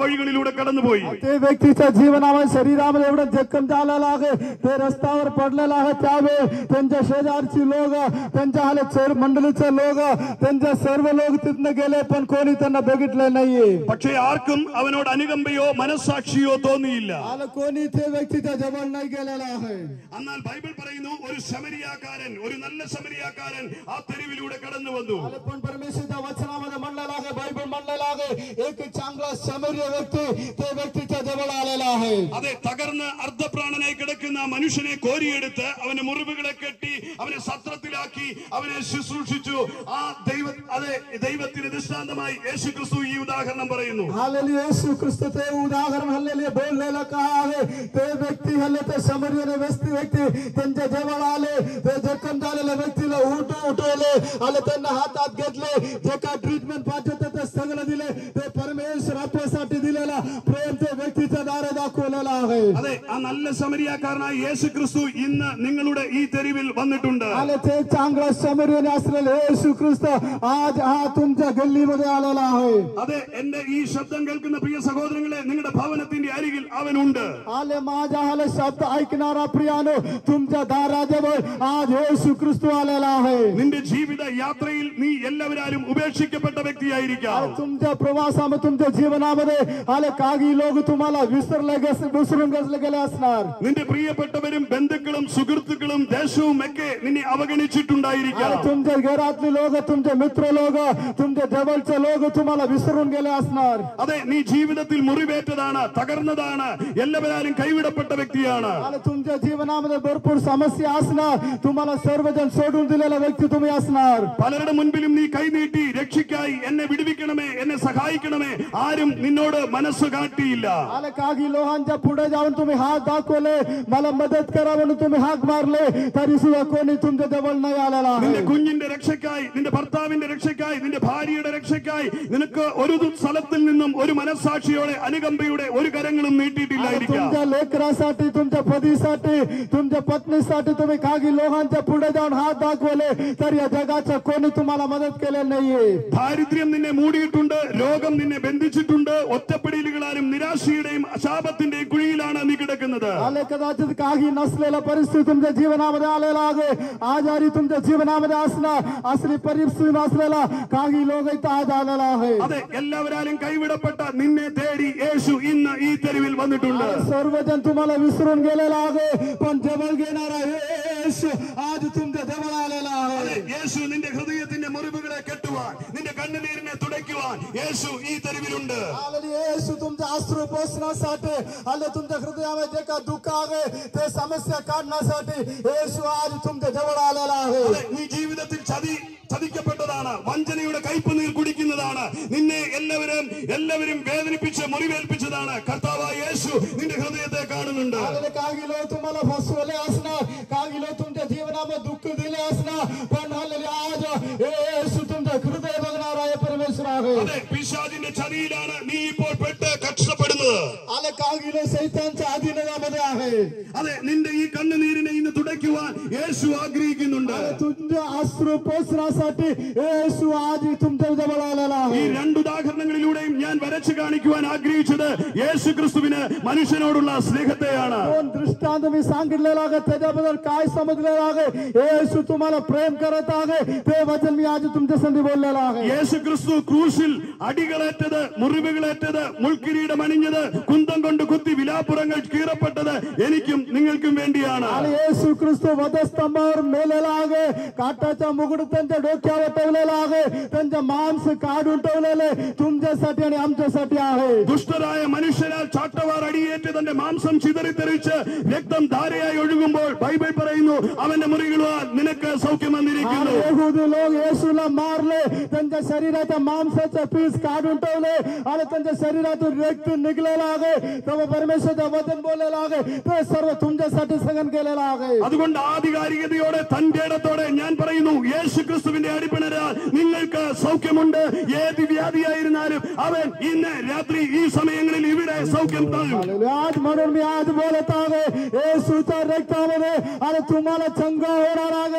वഴികളിലൂടെ കടന്നുപോയി ते व्यक्तीच्या जीवनामध्ये शरीरामध्ये एवढं जखम झालेलं आहे ते रस्त्यावर पडलेलं आहे त्यावेळी त्यांच्या शेजारची लोक त्यांच्या आले चोर मंडळीचे लोक त्यांचे सर्व लोक तिथनं गेले पण कोणी त्यांना बघितलं नाहीये പക്ഷേ ആർക്കും അവനോട് അനുകമ്പയോ മനസ്സാക്ഷിയോ തോന്നിയില്ല आलं कोणी ते व्यक्तीच्या जवळ नाही गेलेला आहे എന്നാൽ ബൈബിൾ പറയുന്നു ഒരു ശമരിയാക്കാരൻ ഒരു നല്ല ശമരിയാക്കാരൻ ആ തെരുവിലൂടെ കടന്നു വന്നു आलं पण परमेश्वरच्या वचनामध्ये म्हणलेलं आहे बायबल म्हणलेलं आहे एक चांगला शमर्य व्यक्ती ते व्यक्तीच्या जवळ आलेला आहे അതെ തകർന്ന് അർദ്ധപ്രാണനായി കിടക്കുന്ന ആ മനുഷ്യനെ കോരിയെടുത്ത് അവന്റെ മുറിവുകളെ കെട്ടി അവനെ സത്രത്തിലാക്കി അവനെ ശുശ്രൂഷിച്ചു ആ ദൈവ അതെ ദൈവത്തിന് ദൃഷ്ടാന്തമായി യേശു ക്രിസ്തു ഈ ഉദാഹരണം പറയുന്നു हालेलुया येशू ख्रिस्त ते उदाहरण हल्लेले बोललेलं का आहे ते व्यक्ती हल्ले ते समर्याने व्यक्ती व्यक्ती त्यांच्या जवळ आले ते जखम झालेल्या व्यक्तीला उठू उठवले आले त्यांना हातात घेतले जे काय ट्रीटमेंट पाहिजे होतं ते सगळं दिले ते परमेश्वर आपल्यासाठी दिलेला प्रेम ते व्यक्तीच्या दारे दाखवलेला आहे അതെ ആ നല്ല സമരിയാക്കാരനായ യേശു ക്രിസ്തു ഇന്ന് നിങ്ങളുടെ ഈ തെരുവിൽ വന്നിട്ടുണ്ട് आले ते चांगला समर्याने असलेले येशू ख्रिस्त आज हा तुमच्या गल्लीमध्ये आलेला आहे അതെ എന്റെ ഈ ശബ്ദം കേൾക്കുന്ന പ്രിയ സഹോദരങ്ങളെ നിങ്ങളുടെ ഭവനത്തിന്റെ അരികിൽ അവനുണ്ട് आले माझ्या आले शब्द ऐकणारा प्रियानो तुमच्या दाराजवळ आज येशू ख्रिस्त आलेला आहे നിന്റെ ജീവിത യാത്രയിൽ നീ എല്ലാവരും ഉപേക്ഷിക്കപ്പെട്ട വ്യക്തിയായിരിക്കാം आणि तुमच्या प्रवासामध्ये तुमच्या जीवनामध्ये आले काही लोक तुम्हाला विसरले गेस- विसरून गेले गेले असणार നിന്റെ പ്രിയപ്പെട്ടവരും ബന്ധുക്കളും സുഹൃത്തുക്കളും ദേശവും ഒക്കെ നിന്നെ അവഗണിച്ചിട്ടുണ്ടായിരിക്കാം आणि तुमच्या घरातले लोक तुमचे मित्र लोक तुमच्या जवळचे लोक तुम्हाला विसरून गेले असणार അതെ നീ ജീവിതത്തിൽ മുറിവേറ്റതാണ് തകർന്നതാണ് എല്ലാവരും കൈവിടപ്പെട്ട വ്യക്തിയാണ് आणि तुमच्या जीवनामध्ये भरपूर समस्या असणार तुम्हाला सर्वजण सोडून दिलेला व्यक्ती तुम्ही असणार പലരുടെ മുൻപിലും നീ കൈനീട്ടി രക്ഷിക്കായി എന്നെ വിടുവിക്കണമേ എന്നെ സഹായിക്കണമേ ആരും നിന്നോട് മനസ്സ് കാട്ടിയില്ല आले काही लोकांच्या पुढे जाऊन तुम्ही हात दाखवले मला मदत करा म्हणून तुम्ही हाक मारले तरी सुद्धा कोणी तुमच्या जवळ नाही आलेला നിന്റെ आहे കുഞ്ഞിന്റെ രക്ഷയ്ക്കായി നിന്റെ ഭർത്താവിന്റെ രക്ഷയ്ക്കായി നിന്റെ ഭാര്യയുടെ രക്ഷയ്ക്കായി നിനക്ക് ഒരു ദു- സ്ഥലത്തിൽ നിന്നും ഒരു മനസ്സാക്ഷിയോടെ അനുകമ്പയുടെ ഒരു കരങ്ങളും आणि നീട്ടിയിട്ടില്ലായിരിക്കാം तुमच्या लेकरासाठी तुमच्या पतीसाठी तुमच्या पत्नीसाठी तुम्ही काही लोकांच्या पुढे जाऊन हात दाखवले तर या जगाच्या कोणी तुम्हाला मदत केले नाहीये ദാരിദ്ര്യം നിന്നെ മൂടിയിട്ടുണ്ട് രോഗം നിന്നെ ബന്ധിച്ചിട്ടുണ്ട് ഒറ്റപ്പെടലുകളാലും നിരാശയുടെയും ശാപത്തിന്റെയും കുഴിയിലാണ് നീ കിടക്കുന്നത് आले कदाचित काही नसलेला परिस्थिती तुमच्या जीवनामध्ये आलेला आहे आजारी तुमच्या जीवनामध्ये असणार असली परिस्थिती नसलेला काही लोक इथं आज आलेला आहे അതെ എല്ലാവരും കൈവിടപ്പെട്ട നിന്നെ തേടി യേശു ഇന്ന് ഈ തെരുവിൽ വന്നിട്ടുണ്ട് सर्वजण तुम्हाला विसरून गेलेला आहे पण जवळ घेणारा येशू आज तुमच्या जवळ आलेला आहे അതെ, യേശു നിന്റെ ഹൃദയത്തിന്റെ മുറിവുകളെ കെട്ടുവാൻ നിന്റെ കണ്ണുനീരിനെ തുടയ്ക്കുവാൻ യേശു ഈ തെരുവിലുണ്ട് आलेली येशू तुमच्या अश्रू पोचण्यासाठी आले तुमच्या हृदयामध्ये जे का दुःख आहे ते समस्या काढण्यासाठी येशू आज तुमच्या जवळ आलेला आहे അതെ, നീ ജീവിതത്തിൽ ചതി ചതിക്കപ്പെട്ടതാണ് വഞ്ചനയുടെ കയ്പ് നീർ കുടിക്കുന്നതാണ് നിന്നെ എല്ലാവരും എല്ലാവരും വേദനിപ്പിച്ച് മുറിവേൽപ്പിച്ചതാണ് കർത്താവായ യേശു നിന്റെ ഹൃദയത്തെ കാണുന്നുണ്ട് आलेले काही लोक तुम्हाला फसवले असणार काही लोक तुमच्या जीवनामध्ये दुःख दिले असणार पण आलेले आज येशू तुमच्या हृदय बघणार आहे परमेश्वर आहे അതെ പിശാചിന്റെ ചതിയിലാണ് നീ ഇപ്പോൾ പെട്ട് കഷ്ടപ്പെടുന്നത് आले काही लोक सैतांच्या अधीनतामध्ये आहे അതെ നിന്റെ ഈ കണ്ണുനീരിനെ ഇന്ന് തുടയ്ക്കുവാൻ യേശു ആഗ്രഹിക്കുന്നുണ്ട് तुमच्या अश्रू पोचण्यासाठी येशू आज तुमच्या जवळ आलेला ഈ आहे രണ്ട് ഉദാഹരണങ്ങളിലൂടെയും ഞാൻ വരച്ചു കാണിക്കുവാൻ ആഗ്രഹിച്ചത് യേശു ക്രിസ്തുവിന് മനുഷ്യനോടുള്ള സ്നേഹത്തെയാണ് दोन दृष्टांत मी सांगितलेला आहे त्याच्याबद्दल काय समजलेलं आहे येशू तुम्हाला प्रेम करत आहे ते वचन मी आज तुमच्या संधी बोललेलं आहे യേശു ക്രിസ്തു ക്രൂശിൽ അടികളേറ്റത് മുറിവുകളേറ്റത് മുൾക്കിരീടം അണിഞ്ഞത് കുന്തം കൊണ്ട് കുത്തി വിലാപ്പുറങ്ങൾ കീറപ്പെട്ടത് എനിക്കും നിങ്ങൾക്കും വേണ്ടിയാണ് आणि येशू ख्रिस्त वधस्तंभावर मेलेला आहे काटाचा मुकुट त्यांच्या डोक्यावर ठेवलेला आहे त्यांच्या मांस काढून ठेवलेले तुमच्यासाठी आणि आमच्यासाठी आहे ദുഷ്ടരായ മനുഷ്യരാൽ ചാട്ടവാർ അടിയേറ്റ് തന്റെ മാംസം ചിതറിത്തെറിച്ച് രക്തം ധാരയായി ഒഴുകുമ്പോൾ ബൈബിൾ പറയുന്നു അവന്റെ മുറികളാൽ നിനക്ക് സൗഖ്യം आणि വന്നിരിക്കുന്നു यहुदी लोक येशूला मारले त्यांच्या शरीराच्या मांसाचा पीस काढून ठेवले आणि त्यांच्या शरीरातून रक्त निघलेला आहे तेव्हा परमेश्वरचं वचन बोललेलं आहे ते सर्व तुमच्यासाठी सगन केलेलं आहे അതുകൊണ്ട് ആധികാരികതയോടെ തന്റെ ഇടത്തോടെ ഞാൻ പറയുന്നു യേശു ക്രിസ്തുവിന്റെ അടിപ്പിണരാൽ നിങ്ങൾക്ക് സൗഖ്യമുണ്ട് ഏത് വ്യാധിയായിരുന്നാലും അവൻ ഇന്ന് രാത്രി ഈ സമയങ്ങളിൽ ഇവിടെ സൗഖ്യം തരും हालेलुया. आज म्हणून मी आज बोलत आहे येशूच्या रक्तामध्ये आणि तुम्हाला चंगा होणार आहे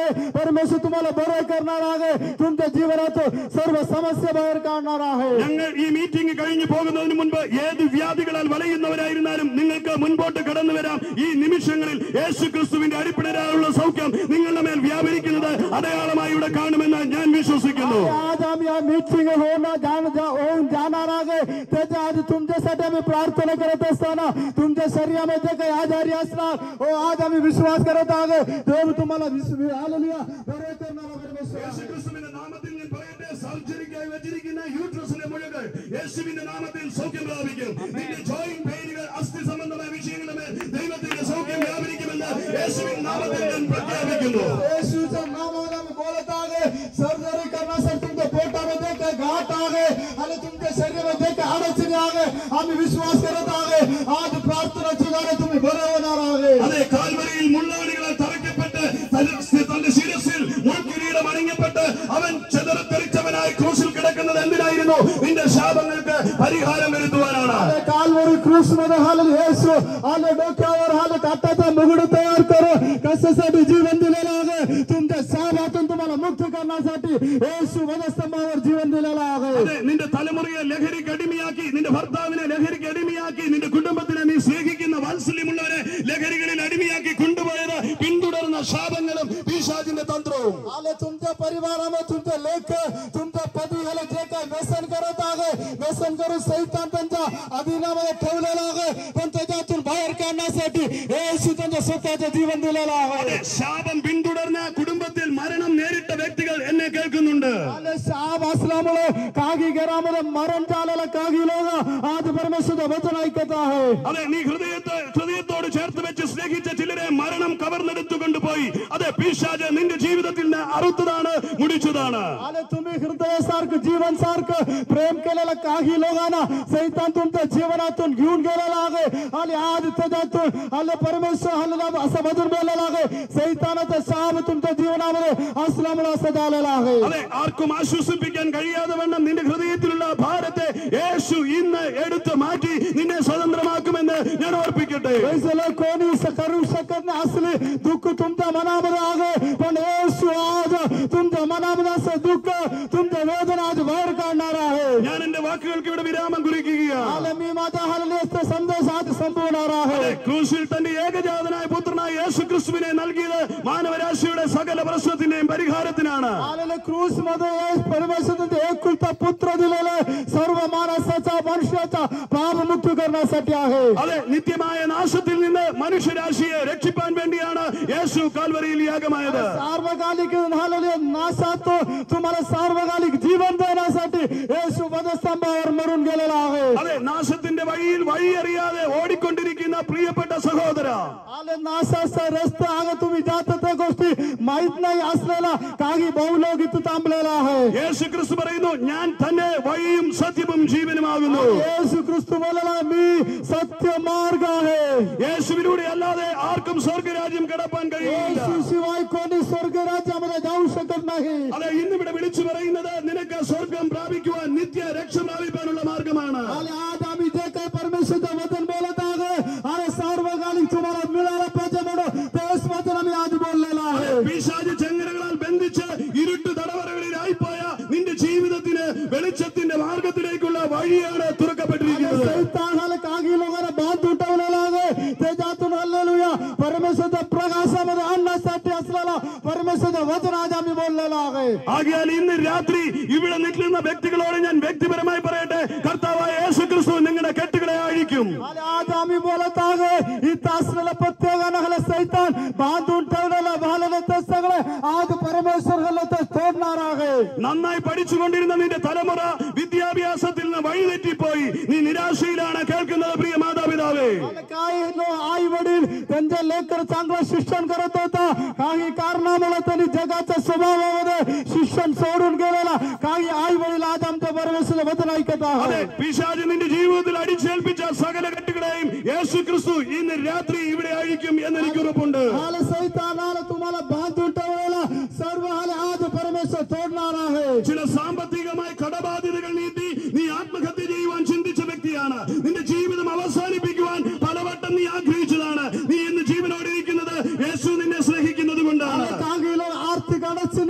परमेश्वर तुम्हाला बरं करणार आहे तुमच्या जीवनात सर्व समस्या बाहेर काढणार आहे ഞങ്ങൾ ഈ മീറ്റിംഗ് കഴിഞ്ഞു പോകുന്നതിന് മുൻപ് ഏത് വ്യാധികളാൽ വലയുന്നവരായിരുന്നാലും നിങ്ങൾക്ക് മുൻപോട്ട് കടന്നു വരാം ഈ നിമിഷങ്ങളിൽ യേശു ക്രിസ്തുവിന്റെ അടിപ്പിടരാനുള്ള സൗഖ്യം നിങ്ങളുടെ മേൽ വ്യാപരിക്കുന്നത് അടയാളമായി ഇവിടെ കാണുമെന്ന് ഞാൻ വിശ്വസിക്കുന്നു आज आम्ही या मीटिंग होणार जाण- जा- होऊन जाणार आहे त्याच्या आधी तुमच्यासाठी आम्ही प्रार्थना करत असताना तुमच्या शरीरामध्ये काही आजारी असणार हो आज आम्ही विश्वास करत आहे देव तुम्हाला विश्व- हालेलुया. बरे करणारा परमेश्वर आहे. യേശുക്രിസ്തുവിന്റെ നാമത്തിൽ ഞാൻ പറയട്ടെ സർജറിക്കായി വെച്ചിരിക്കുന്ന യൂട്രസിലെ മുഴകൾ യേശുവിന്റെ നാമത്തിൽ സൗഖ്യം പ്രാപിക്കും നിന്റെ ജോയിന്റ് പെയിനുകൾ അസ്ഥി സംബന്ധമായ വിഷയങ്ങളുടെ മേൽ ദൈവത്തിന്റെ സൗഖ്യം വ്യാപരിക്കുമെന്ന് യേശുവിൻ നാമത്തിൽ ഞാൻ പ്രഖ്യാപിക്കുന്നു येशूच्या नावामध्ये आम्ही बोलत आहे सर्जरी करण्यासाठी तुमच्या पोटामध्ये काही घाट आहे आणि तुमच्या शरीरामध्ये काही अडचणी आहे आम्ही विश्वास करत आहे आज प्रार्थनाच्या द्वारे तुम्ही बरे होणार आहे അതെ കാൽവരിയിൽ മുള്ളാണികളാൽ തറയ്ക്കപ്പെട്ട് തന്റെ തന്റെ ശിരസിൽ മുൾക്കിരീടം അണിഞ്ഞപ്പെട്ട് അവൻ ചെതറത്തെറിച്ചവനായി ക്രൂശിൽ കിടക്കുന്നത് എന്തിനായിരുന്നു നിന്റെ ശാപങ്ങൾക്ക് പരിഹാരം വരുത്തുവാനാണ് आले कालवरी क्रूस मध्ये हाल येसू आले डोक्यावर हाल काटाचा मुगड तयार करू कशासाठी जीवन दिलेलं आहे तुमच्या शापातून तुम्हाला मुक्त करण्यासाठी येसू वधस्तंभावर जीवन दिलेलं आहे അതെ നിന്റെ തലമുറയെ ലഹരിക്ക് അടിമയാക്കി നിന്റെ ഭർത്താവിനെ ലഹരിക്ക് അടിമയാക്കി നിന്റെ കുടുംബത്തിനെ നീ സ്നേഹിക്കുന്ന വാത്സല്യമുള്ളവരെ ലഹരികളിൽ അടിമയാക്കി കൊണ്ടുപോയത് പിന്തുടർന്ന ശാപങ്ങളും പിശാചിന്റെ തന്ത്രവും आले तुमच्या परिवारामध्ये तुमचे लेख तुमच्या पती ह्याला जे काय व्यसन करत आहे व्यसन करून सैतान त्यांच्या अधीनामध्ये ठेवलेलं आहे पण त्याच्यातून बाहेर काढण्यासाठी येसू त्यांच्या स्वतःचं जीवन दिलेलं आहे അതെ ശാപം പിന്തുടർന്ന കുടുംബത്തിൽ മരണം നേരിട്ട വ്യക്തികൾ എന്നെ കേൾക്കുന്നുണ്ട് आले शाप असल्यामुळे काही घरामध्ये मरण झालेलं काही लोक आज परमेश्वरचं वचन ऐकत आहे അതെ നീ ഹൃദയത്തെ ഹൃദയത്തോട് ചേർത്ത് വെച്ച് സ്നേഹിച്ച ചിലരെ മരണം കവർന്നെടുത്തു കൊണ്ടുപോയി അതെ പിശാജ് നിന്റെ ജീവിതത്തിൽ നിന്ന് അറുത്തതാണ് മുടിച്ചതാണ് आले तुम्ही हृदयासारखं जीवन सारखं प्रेम केलेलं काही लोकांना सैतान तुमच्या जीवनातून घेऊन गेलेला आहे आणि आज त्याच्यातून आले परमेश्वर हल्ला असं मधून बोललेलं आहे सैतानाचा शाप तुमच्या जीवनामध्ये असल्यामुळे असं झालेलं आहे അതെ ആർക്കും ആശ്വസിപ്പിക്കാൻ കഴിയാതെ വണ്ണം നിന്റെ ഹൃദയത്തിലുള്ള ഭാരത്തെ യേശു ഇന്ന് എടുത്ത് മാറ്റി നിന്നെ സ്വതന്ത്രമാക്കുമെന്ന് ഞാൻ ഓർപ്പിക്കട്ടെ वैसे लोक कोणी स- करू शकत नाही असले दुःख तुमच्या मनामध्ये आहे पण येशू आज तुमच्या मनामध्ये असं दुःख तुमच्या वेदना आज बाहेर काढणार आहे ഞാൻ എന്റെ വാക്കുകൾക്ക് ഇവിടെ വിരാമം കുറിക്കുകയാണ് आले मी माझा हल्लेस्त संदेश आज संपवणार आहे ക്രൂശിൽ തന്റെ ഏകജാതനായ പുത്രനായ യേശു ക്രിസ്തുവിനെ നൽകിയത് മാനവരാശിയുടെ സകല പ്രശ്നത്തിന്റെയും പരിഹാരത്തിനാണ് आलेले क्रूस मध्ये परमेश्वराचे एकुलता पुत्र दिलेले सर्व माणसाचा मनुष्याचा पाप मुक्त करण्यासाठी आहे അതെ നിത്യമായ നാശത്തിൽ നിന്ന് മനുഷ്യരാശിയെ രക്ഷിപ്പാൻ വേണ്ടിയാണ് യേശു കാൽവരിയിൽ യാഗമായത് सार्वकालिक झालेले नाशात तुम्हाला सार्वकालिक जीवन देण्यासाठी येशू वधस्तंभावर मरून गेलेला आहे അതെ നാശത്തിന്റെ വഴിയിൽ വഴിയറിയാതെ ഓടിക്കൊണ്ടിരിക്കുന്ന പ്രിയപ്പെട്ട സഹോദര आले नाशाचा रस्ता अगं तुम्ही जात त्या गोष्टी माहित नाही असलेला काही बहु लोक इथं थांबलेला आहे യേശു ക്രിസ്തു പറയുന്നു ഞാൻ തന്നെ വഴിയും സത്യവും ജീവനുമാകുന്നു येशू ख्रिस्त बोलायला मी सत्य मार्ग आहे യേശുവിലൂടെ അല്ലാതെ ആർക്കും സ്വർഗരാജ്യം കിടപ്പാൻ കഴിയില്ല येशू शिवाय कोणी स्वर्ग राज्यामध्ये जाऊ शकत नाही അതെ ഇന്നിവിടെ വിളിച്ചു പറയുന്നത് നിനക്ക് സ്വർഗം പ്രാപിക്കുവാൻ നിത്യ രക്ഷ പ്രാപിക്കാനുള്ള മാർഗമാണ് आणि आज आम्ही जे काही परमेश्वरचं वचन बोलत आहे आणि सार्वकालिक तुम्हाला मिळालं पाहिजे म्हणून तेच वचन आम्ही आज बोललेलं आहे പിശാച് ചങ്ങലകളാൽ ബന്ധിച്ച് ഇരുട്ട് തടവറകളിലായി പോയ നിന്റെ ജീവിതത്തിന് വെളിച്ചത്തിന്റെ മാർഗത്തിലേക്കുള്ള വഴിയാണ് തുറക്കപ്പെട്ടിരിക്കുന്നത് सैतानाला काही लोकांना बांधून ठेवलेला आहे त्याच्यातून हल्लेलुया परमेश्वरच्या प्रकाशामध्ये आणण्यासाठी असलेला परमेश्वरचं वचन आज आम्ही बोललेलं आहे ആകിയാൽ ഇന്ന് രാത്രി ഇവിടെ നിൽക്കുന്ന വ്യക്തികളോട് ഞാൻ വ്യക്തിപരമായി പറയട്ടെ കർത്താവായ യേശു ക്രിസ്തു നിങ്ങളുടെ കെട്ടുകളെ അഴിക്കും आणि आज आम्ही बोलत आहे इथं असलेलं प्रत्येकानं हल्ला सैतान बांधून ठेवलेलं भालेलं ते सगळे आज परमेश्वर हल्लं ते तोडणार आहे നന്നായി പഠിച്ചുകൊണ്ടിരുന്ന നിന്റെ തലമുറ വിദ്യാഭ്യാസത്തിൽ നിന്ന് വഴിതെറ്റിപ്പോയി നീ നിരാശയിലാണ് കേൾക്കുന്നത് പ്രിയ മാതാപിതാവേ आणि काही आई वडील त्यांचे लेकर चांगलं शिक्षण करत होता काही कारणामुळे त्यांनी जगाच्या स्वभावामध्ये शिक्षण सोडून गेलेला काही आई वडील आज आमच्या परमेश्वर वचन ऐकत അതെ आहे പിശാജ് നിന്റെ ജീവിതത്തിൽ അടിച്ചേൽപ്പിച്ച സകല കെട്ടുകളെയും യേശു ക്രിസ്തു ഇന്ന് രാത്രി ഇവിടെ അഴിക്കും എന്ന് എനിക്ക് ഉറപ്പുണ്ട് हाल सैतानाला तुम्हाला बांधून ठेवलेला सर्व हाल आज परमेश्वर तोडणार आहे ചില സാമ്പത്തികമായ കടബാധ്യതകൾ നീട്ടി നീ ആത്മഹത്യ ചെയ്യുവാൻ ചിന്തിച്ച വ്യക്തിയാണ് നിന്റെ ജീവിതം അവസാനിപ്പിക്കുവാൻ പലവട്ടം നീ ആഗ്രഹിച്ചതാണ് നീ ഇന്ന് ജീവനോടെ ഇരിക്കുന്നത് യേശു നിന്നെ സ്നേഹിക്കുന്നത് കൊണ്ടാണ് काही लोक आर्थिक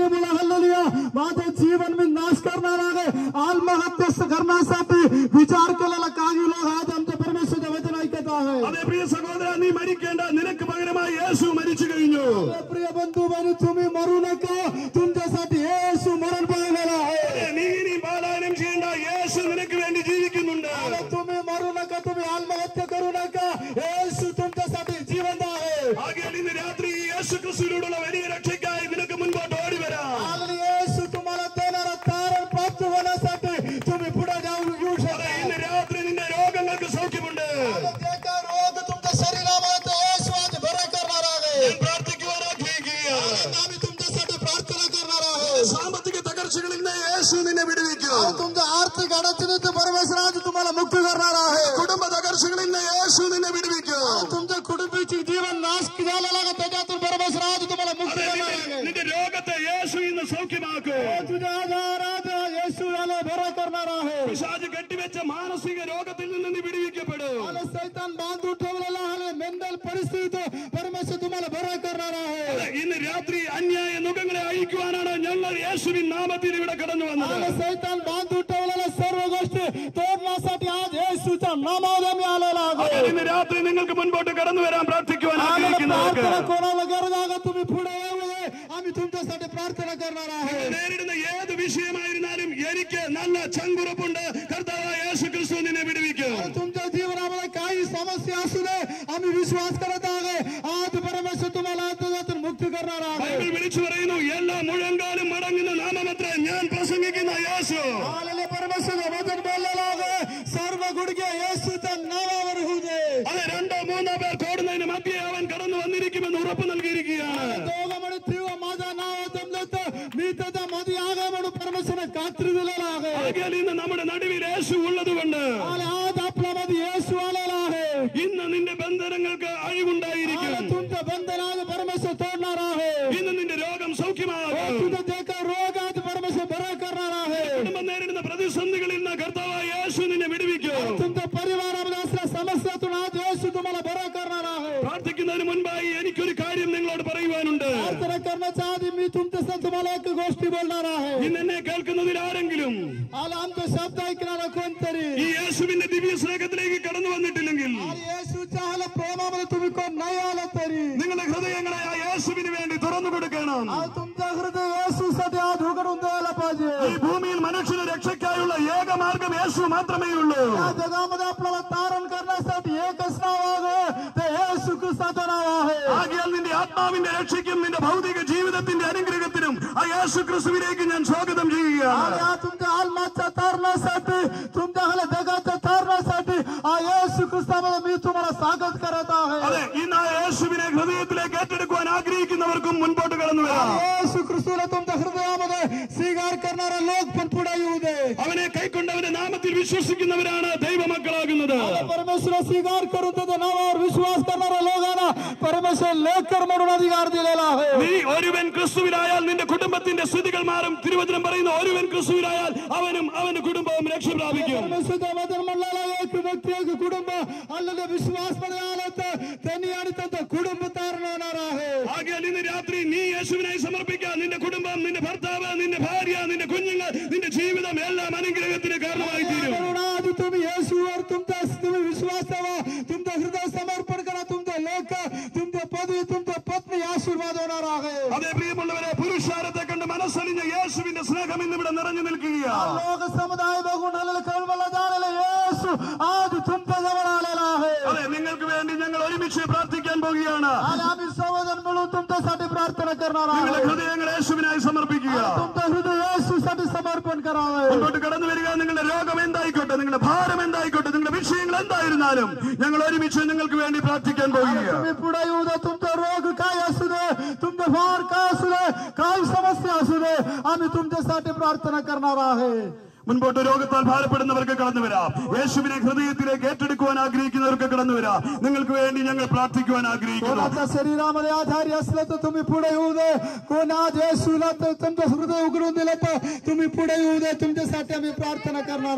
मुला हल्लेलुया माझे जीवन मी नाश करणार आहे आत्महत्या करण्यासाठी विचार केलेला काही लोक आज आमच्या परमेश्वरच्या वचन ऐकत आहे അതെ പ്രിയ സഹോദര നീ മരിക്കേണ്ട നിനക്ക് പകരമായി യേശു മരിച്ചു കഴിഞ്ഞു प्रिय बंधू बंधू तुम्ही मरू नका तुमच्यासाठी येशू मरण पावलेला आहे അതെ, നീ ഇനി പാലായനം ചെയ്യേണ്ട യേശു നിനക്ക് വേണ്ടി ജീവിക്കുന്നുണ്ട് आणि तुम्ही मरू नका तुम्ही आत्महत्या करू नका येशू तुमच्यासाठी जिवंत आहे ആകയാൽ ഇന്ന് രാത്രി ഈ യേശു ക്രിസ്തുവിനോടുള്ള വലിയ രക്ഷയ്ക്കായി നിനക്ക് മുൻപോട്ട് ഓടി വരാം आणि येशू तुम्हाला देणारा कारण प्राप्त होण्यासाठी तुम्ही पुढे जाऊन येऊ അതെ, शकता ഇന്ന് രാത്രി നിന്റെ രോഗങ്ങൾക്ക് സൗഖ്യമുണ്ട് जे काय रोग तुमच्या शरीरामध्ये येशू आज बरे करणार आहे ഞാൻ പ്രാർത്ഥിക്കുവാൻ ആഗ്രഹിക്കുകയാണ് आम्ही तुमच्यासाठी प्रार्थना करणार आहोत സാമ്പത്തിക തകർച്ചകളിൽ നിന്ന് യേശു നിന്നെ വിടുവിക്കും आज तुमच्या आर्थिक अडचणीत परमेश्वर आज तुम्हाला मुक्त करणार आहे കുടുംബ തകർച്ചകളിൽ നിന്ന് യേശു നിന്നെ വിടുവിക്കും तुमच्या कुटुंबीची जीवन नाश झालेला आहे त्याच्यातून परमेश्वर आज तुम्हाला मुक्त അതെ, करणार നിന്റെ- आहे നിന്റെ രോഗത്തെ യേശു ഇന്ന് സൗഖ്യമാക്കും तुझ्या आजारात येशू याला बरं करणार आहे പിശാച് കെട്ടിവെച്ച മാനസിക രോഗത്തിൽ നിന്ന് നീ വിടുവിക്കപ്പെടും आणि सैतान बांधून ठेवलेला आहे मेंदल परिस्थिती परमेश्वर तुम्हाला बरं करणार आहे അതെ, ഇന്ന് രാത്രി അന്യായ നുഖങ്ങളെ അഴിക്കുവാനാണ് ഞങ്ങൾ യേശുവിൻ നാമത്തിൽ ഇവിടെ കടന്നു വന്നത് आणि सैतान बांधून ठेवलेल्या सर्व गोष्टी तोडण्यासाठी आज येशूच्या नामावर मी आलेला അതെ, आहे ഇന്ന് രാത്രി നിങ്ങൾക്ക് മുൻപോട്ട് കടന്നു വരാൻ പ്രാർത്ഥിക്കുവാൻ आम्हाला ആഗ്രഹിക്കുന്നവർക്ക് प्रार्थना कोणाला गरज आहे तुम्ही पुढे येऊ नये आम्ही तुमच्यासाठी प्रार्थना करणार आहे നേരിടുന്ന ഏത് വിഷയമായിരുന്നാലും എനിക്ക് നല്ല ചങ്കുറപ്പുണ്ട് കർത്താവായ യേശു ക്രിസ്തു നിന്നെ വിടുവിക്കും तुमच्या जीवनामध्ये काही समस्या असू दे आम्ही विश्वास करत आहे आज परमेश्वर तुम्हाला त्याच्यातून मुक्ती करणार आहे ബൈബിൾ വിളിച്ചു പറയുന്നു എല്ലാ മുഴങ്കാലും മടങ്ങുന്ന നാമമത്ര ഞാൻ പ്രസംഗിക്കുന്ന യേശു आलेले परमेश्वर वचन बोललेलं आहे सर्व गुडघे येशूच्या नावावर होऊ दे അതെ രണ്ടോ മൂന്നോ പേർ കൂടുന്നതിന് മധ്യേ അവൻ കടന്നു വന്നിരിക്കുമെന്ന് ഉറപ്പ് നൽകിയിരിക്കുകയാണ് दोघं म्हणे तीव्र माझं नाव जमलं तर मी त्याच्या मध्ये आहे म्हणून परमेश्वराने खात्री दिलेला आहे ആകയാൽ ഇന്ന് നമ്മുടെ നടുവിൽ യേശു ഉള്ളതുകൊണ്ട് आणि आज आपल्यामध्ये येशू आलेला आहे ഇന്ന് നിന്റെ ബന്ധനങ്ങൾക്ക് അഴിവുണ്ടായിരിക്കും आणि तुमचं बंधन आज परमेश्वर तोडणार आहे ഇന്ന് നിന്റെ രോഗം സൗഖ്യമാകും तुझं जे काही रोग आज परमेश्वर बरं करणार आहे കുടുംബം നേരിടുന്ന പ്രതിസന്ധികളിൽ നിന്ന് കർത്താവായ യേശു നിന്നെ വിടുവിക്കും तुमच्या परिवारामध्ये असलेल्या समस्यातून आज येशू तुम्हाला बरं करणार आहे പ്രാർത്ഥിക്കുന്നതിന് മുൻപായി എനിക്കൊരു കാര്യം നിങ്ങളോട് പറയുവാനുണ്ട് प्रार्थना करण्याच्या आधी मी तुमच्या तुम्हाला एक गोष्टी बोलणार आहे ഇന്ന് എന്നെ കേൾക്കുന്നതിൽ ആരെങ്കിലും आज आमचा शब्द ऐकणारा कोणतरी ഈ യേശുവിന്റെ ദിവ്യ സ്നേഹത്തിലേക്ക് കടന്നു വന്നിട്ടില്ലെങ്കിൽ आणि येशूच्या आला प्रेमामध्ये तुम्ही कोण नाही आला तरी നിങ്ങളുടെ ഹൃദയങ്ങളെ ആ യേശുവിന് വേണ്ടി തുറന്നു കൊടുക്കണം आज तुमचा हृदय येशूसाठी आज उघडून द्यायला पाहिजे ഈ ഭൂമിയിൽ മനുഷ്യന് രക്ഷയ്ക്കായുള്ള ഏക മാർഗം യേശു മാത്രമേ ഉള്ളൂ या जगामध्ये आपल्याला तारण करण्यासाठी एकच नाव आहे ते येशू ख्रिस्ताचं नाव आहे ആകിയാൽ നിന്റെ ആത്മാവിന്റെ രക്ഷയ്ക്കും നിന്റെ ഭൗതിക ജീവിതത്തിന്റെ അനുഗ്രഹത്തിനും ആ യേശു ക്രിസ്തുവിലേക്ക് ഞാൻ സ്വാഗതം आणि ചെയ്യുകയാണ് आज तुमच्या आत्माच्या तारणासाठी तुमच्या ह्या जगाच्या तारणासाठी हा येशू ख्रिस्तामध्ये मी तुम्हाला स्वागत करत आहे അതെ ഇന്ന് ആ യേശുവിനെ ഹൃദയത്തിലേക്ക് ഏറ്റെടുക്കുവാൻ ആഗ്രഹിക്കുന്നവർക്കും മുൻപോട്ട് കടന്നു വരാം येशू ख्रिस्तूला तुमच्या हृदयामध्ये स्वीकार करणारा लोक पण पुढे येऊ दे അവനെ കൈക്കൊണ്ടവന്റെ നാമത്തിൽ വിശ്വസിക്കുന്നവരാണ് ദൈവമക്കളാകുന്നത് परमेश्वर स्वीकार करून त्याच्या नावावर विश्वास करणाऱ्या लोकांना परमेश्वर लेकर म्हणून अधिकार दिलेला आहे നീ ഒരുവൻ ക്രിസ്തുവിലായാൽ നിന്റെ കുടുംബത്തിന്റെ സ്ഥിതികൾ മാറും തിരുവചനം പറയുന്ന ഒരുവൻ ക്രിസ്തുവിലായാൽ അവനും അവന്റെ കുടുംബവും രക്ഷ പ്രാപിക്കും परमेश्वरच्या वचन म्हणलेला एक व्यक्ती एक कुटुंब आलेले विश्वास मध्ये आलं तर त्यांनी आणि त्यांचं कुटुंब तारणार आहे ആകയാൽ ഇന്ന് രാത്രി നീ യേശുവിനായി സമർപ്പിക്കുക നിന്റെ കുടുംബം നിന്റെ ഭർത്താവ് നിന്റെ ഭാര്യ നിന്റെ കുഞ്ഞുങ്ങൾ നിന്റെ ജീവിതം എല്ലാം അനുഗ്രഹത്തിന് കാരണമായി തീരും म्हणून आज तुम्ही येशूवर तुमचा तुम्ही विश्वास ठेवा तुमचं हृदय समर्पण करा तुमचं लेख तुमच्या पदवी तुमच्या पत्नी आशीर्वाद होणार आहे അതേ പ്രിയമുള്ളവരെ പുരുഷാരത്തെ കണ്ട് മനസ്സലിഞ്ഞ യേശുവിന്റെ സ്നേഹം ഇന്ന് ഇവിടെ നിറഞ്ഞു നിൽക്കുകയാണ് लोक समुदाय बघून आलेलं कळवला झालेलं येशू आज तुमच्या जवळ आलेला आहे അതെ നിങ്ങൾക്ക് വേണ്ടി ഞങ്ങൾ ഒരുമിച്ച് പ്രാർത്ഥിക്കാൻ പോവുകയാണ് आणि आम्ही सर्वजण मिळून तुमच्यासाठी प्रार्थना करणार നിങ്ങളുടെ आहोत ഹൃദയങ്ങൾ യേശുവിനായി സമർപ്പിക്കുക तुमचं हृदय येशूसाठी समर्पण करावं മുൻപോട്ട് കടന്നു വരിക നിങ്ങളുടെ രോഗം എന്തായിക്കോട്ടെ നിങ്ങളുടെ ഭാരം എന്തായിക്കോട്ടെ നിങ്ങളുടെ വിഷയങ്ങൾ എന്തായിരുന്നാലും ഞങ്ങൾ ഒരുമിച്ച് നിങ്ങൾക്ക് വേണ്ടി പ്രാർത്ഥിക്കാൻ പോവുകയാണ് तुम्ही पुढे येऊ दे तुमचा रोग काय असू दे तुमचं भार काय असू दे काय समस्या असू दे आम्ही तुमच्यासाठी प्रार्थना करणार आहे മുൻപോട്ട് രോഗത്താൽ ഭാരപ്പെടുന്നവർക്ക് കടന്നു വരാം യേശുവിനെ ഹൃദയത്തിലേക്ക് ഏറ്റെടുക്കുവാൻ ആഗ്രഹിക്കുന്നവർക്ക് കടന്നു വരാം നിങ്ങൾക്ക് വേണ്ടി ഞങ്ങൾ പ്രാർത്ഥിക്കുവാൻ ആഗ്രഹിക്കുന്നു कोणाच्या शरीरामध्ये आधारी असलं तर तुम्ही पुढे येऊ दे कोण आज येशूला तर तुमचं हृदय उघडून दिलं तर तुम्ही पुढे येऊ दे तुमच्यासाठी आम्ही प्रार्थना करणार आहोत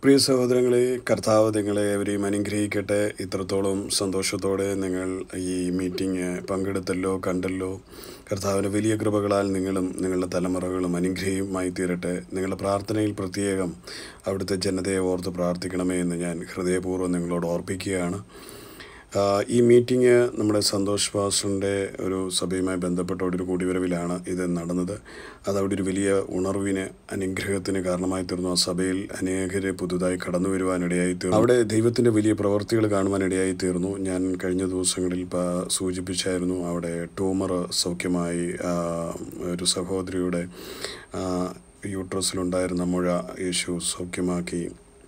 പ്രിയ സഹോദരങ്ങളെ കർത്താവ് നിങ്ങളെ എവരെയും അനുഗ്രഹിക്കട്ടെ ഇത്രത്തോളം സന്തോഷത്തോടെ നിങ്ങൾ ഈ മീറ്റിംഗ് പങ്കെടുത്തല്ലോ കണ്ടല്ലോ കർത്താവിൻ്റെ വലിയ കൃപകളാൽ നിങ്ങളും നിങ്ങളുടെ തലമുറകളും അനുഗ്രഹീയമായി തീരട്ടെ നിങ്ങളുടെ പ്രാർത്ഥനയിൽ പ്രത്യേകം അവിടുത്തെ ജനതയെ ഓർത്ത് പ്രാർത്ഥിക്കണമേ എന്ന് ഞാൻ ഹൃദയപൂർവ്വം നിങ്ങളോട് ഓർപ്പിക്കുകയാണ് ആ, ഈ മീറ്റിംഗ് നമ്മുടെ സന്തോഷ് പാസ്റ്ററിൻ്റെ ഒരു സഭയുമായി ബന്ധപ്പെട്ട ഒരു കൂടിവരവിലാണ് ഇത് നടന്നത് അത് അവിടെ ഒരു വലിയ ഉണർവിന് അനുഗ്രഹത്തിന് കാരണമായി തീർന്നു ആ സഭയിൽ അനേകരെ പുതുതായി കടന്നു വരുവാനിടയായി തീർന്നു അവിടെ ദൈവത്തിൻ്റെ വലിയ പ്രവർത്തികൾ കാണുവാനിടയായി തീർന്നു ഞാൻ കഴിഞ്ഞ ദിവസങ്ങളിൽ പ- സൂചിപ്പിച്ചായിരുന്നു അവിടെ ട്യൂമർ സൗഖ്യമായി ആ, ഒരു സഹോദരിയുടെ ആ, യൂട്രസിലുണ്ടായിരുന്ന മുഴ യേശു സൗഖ്യമാക്കി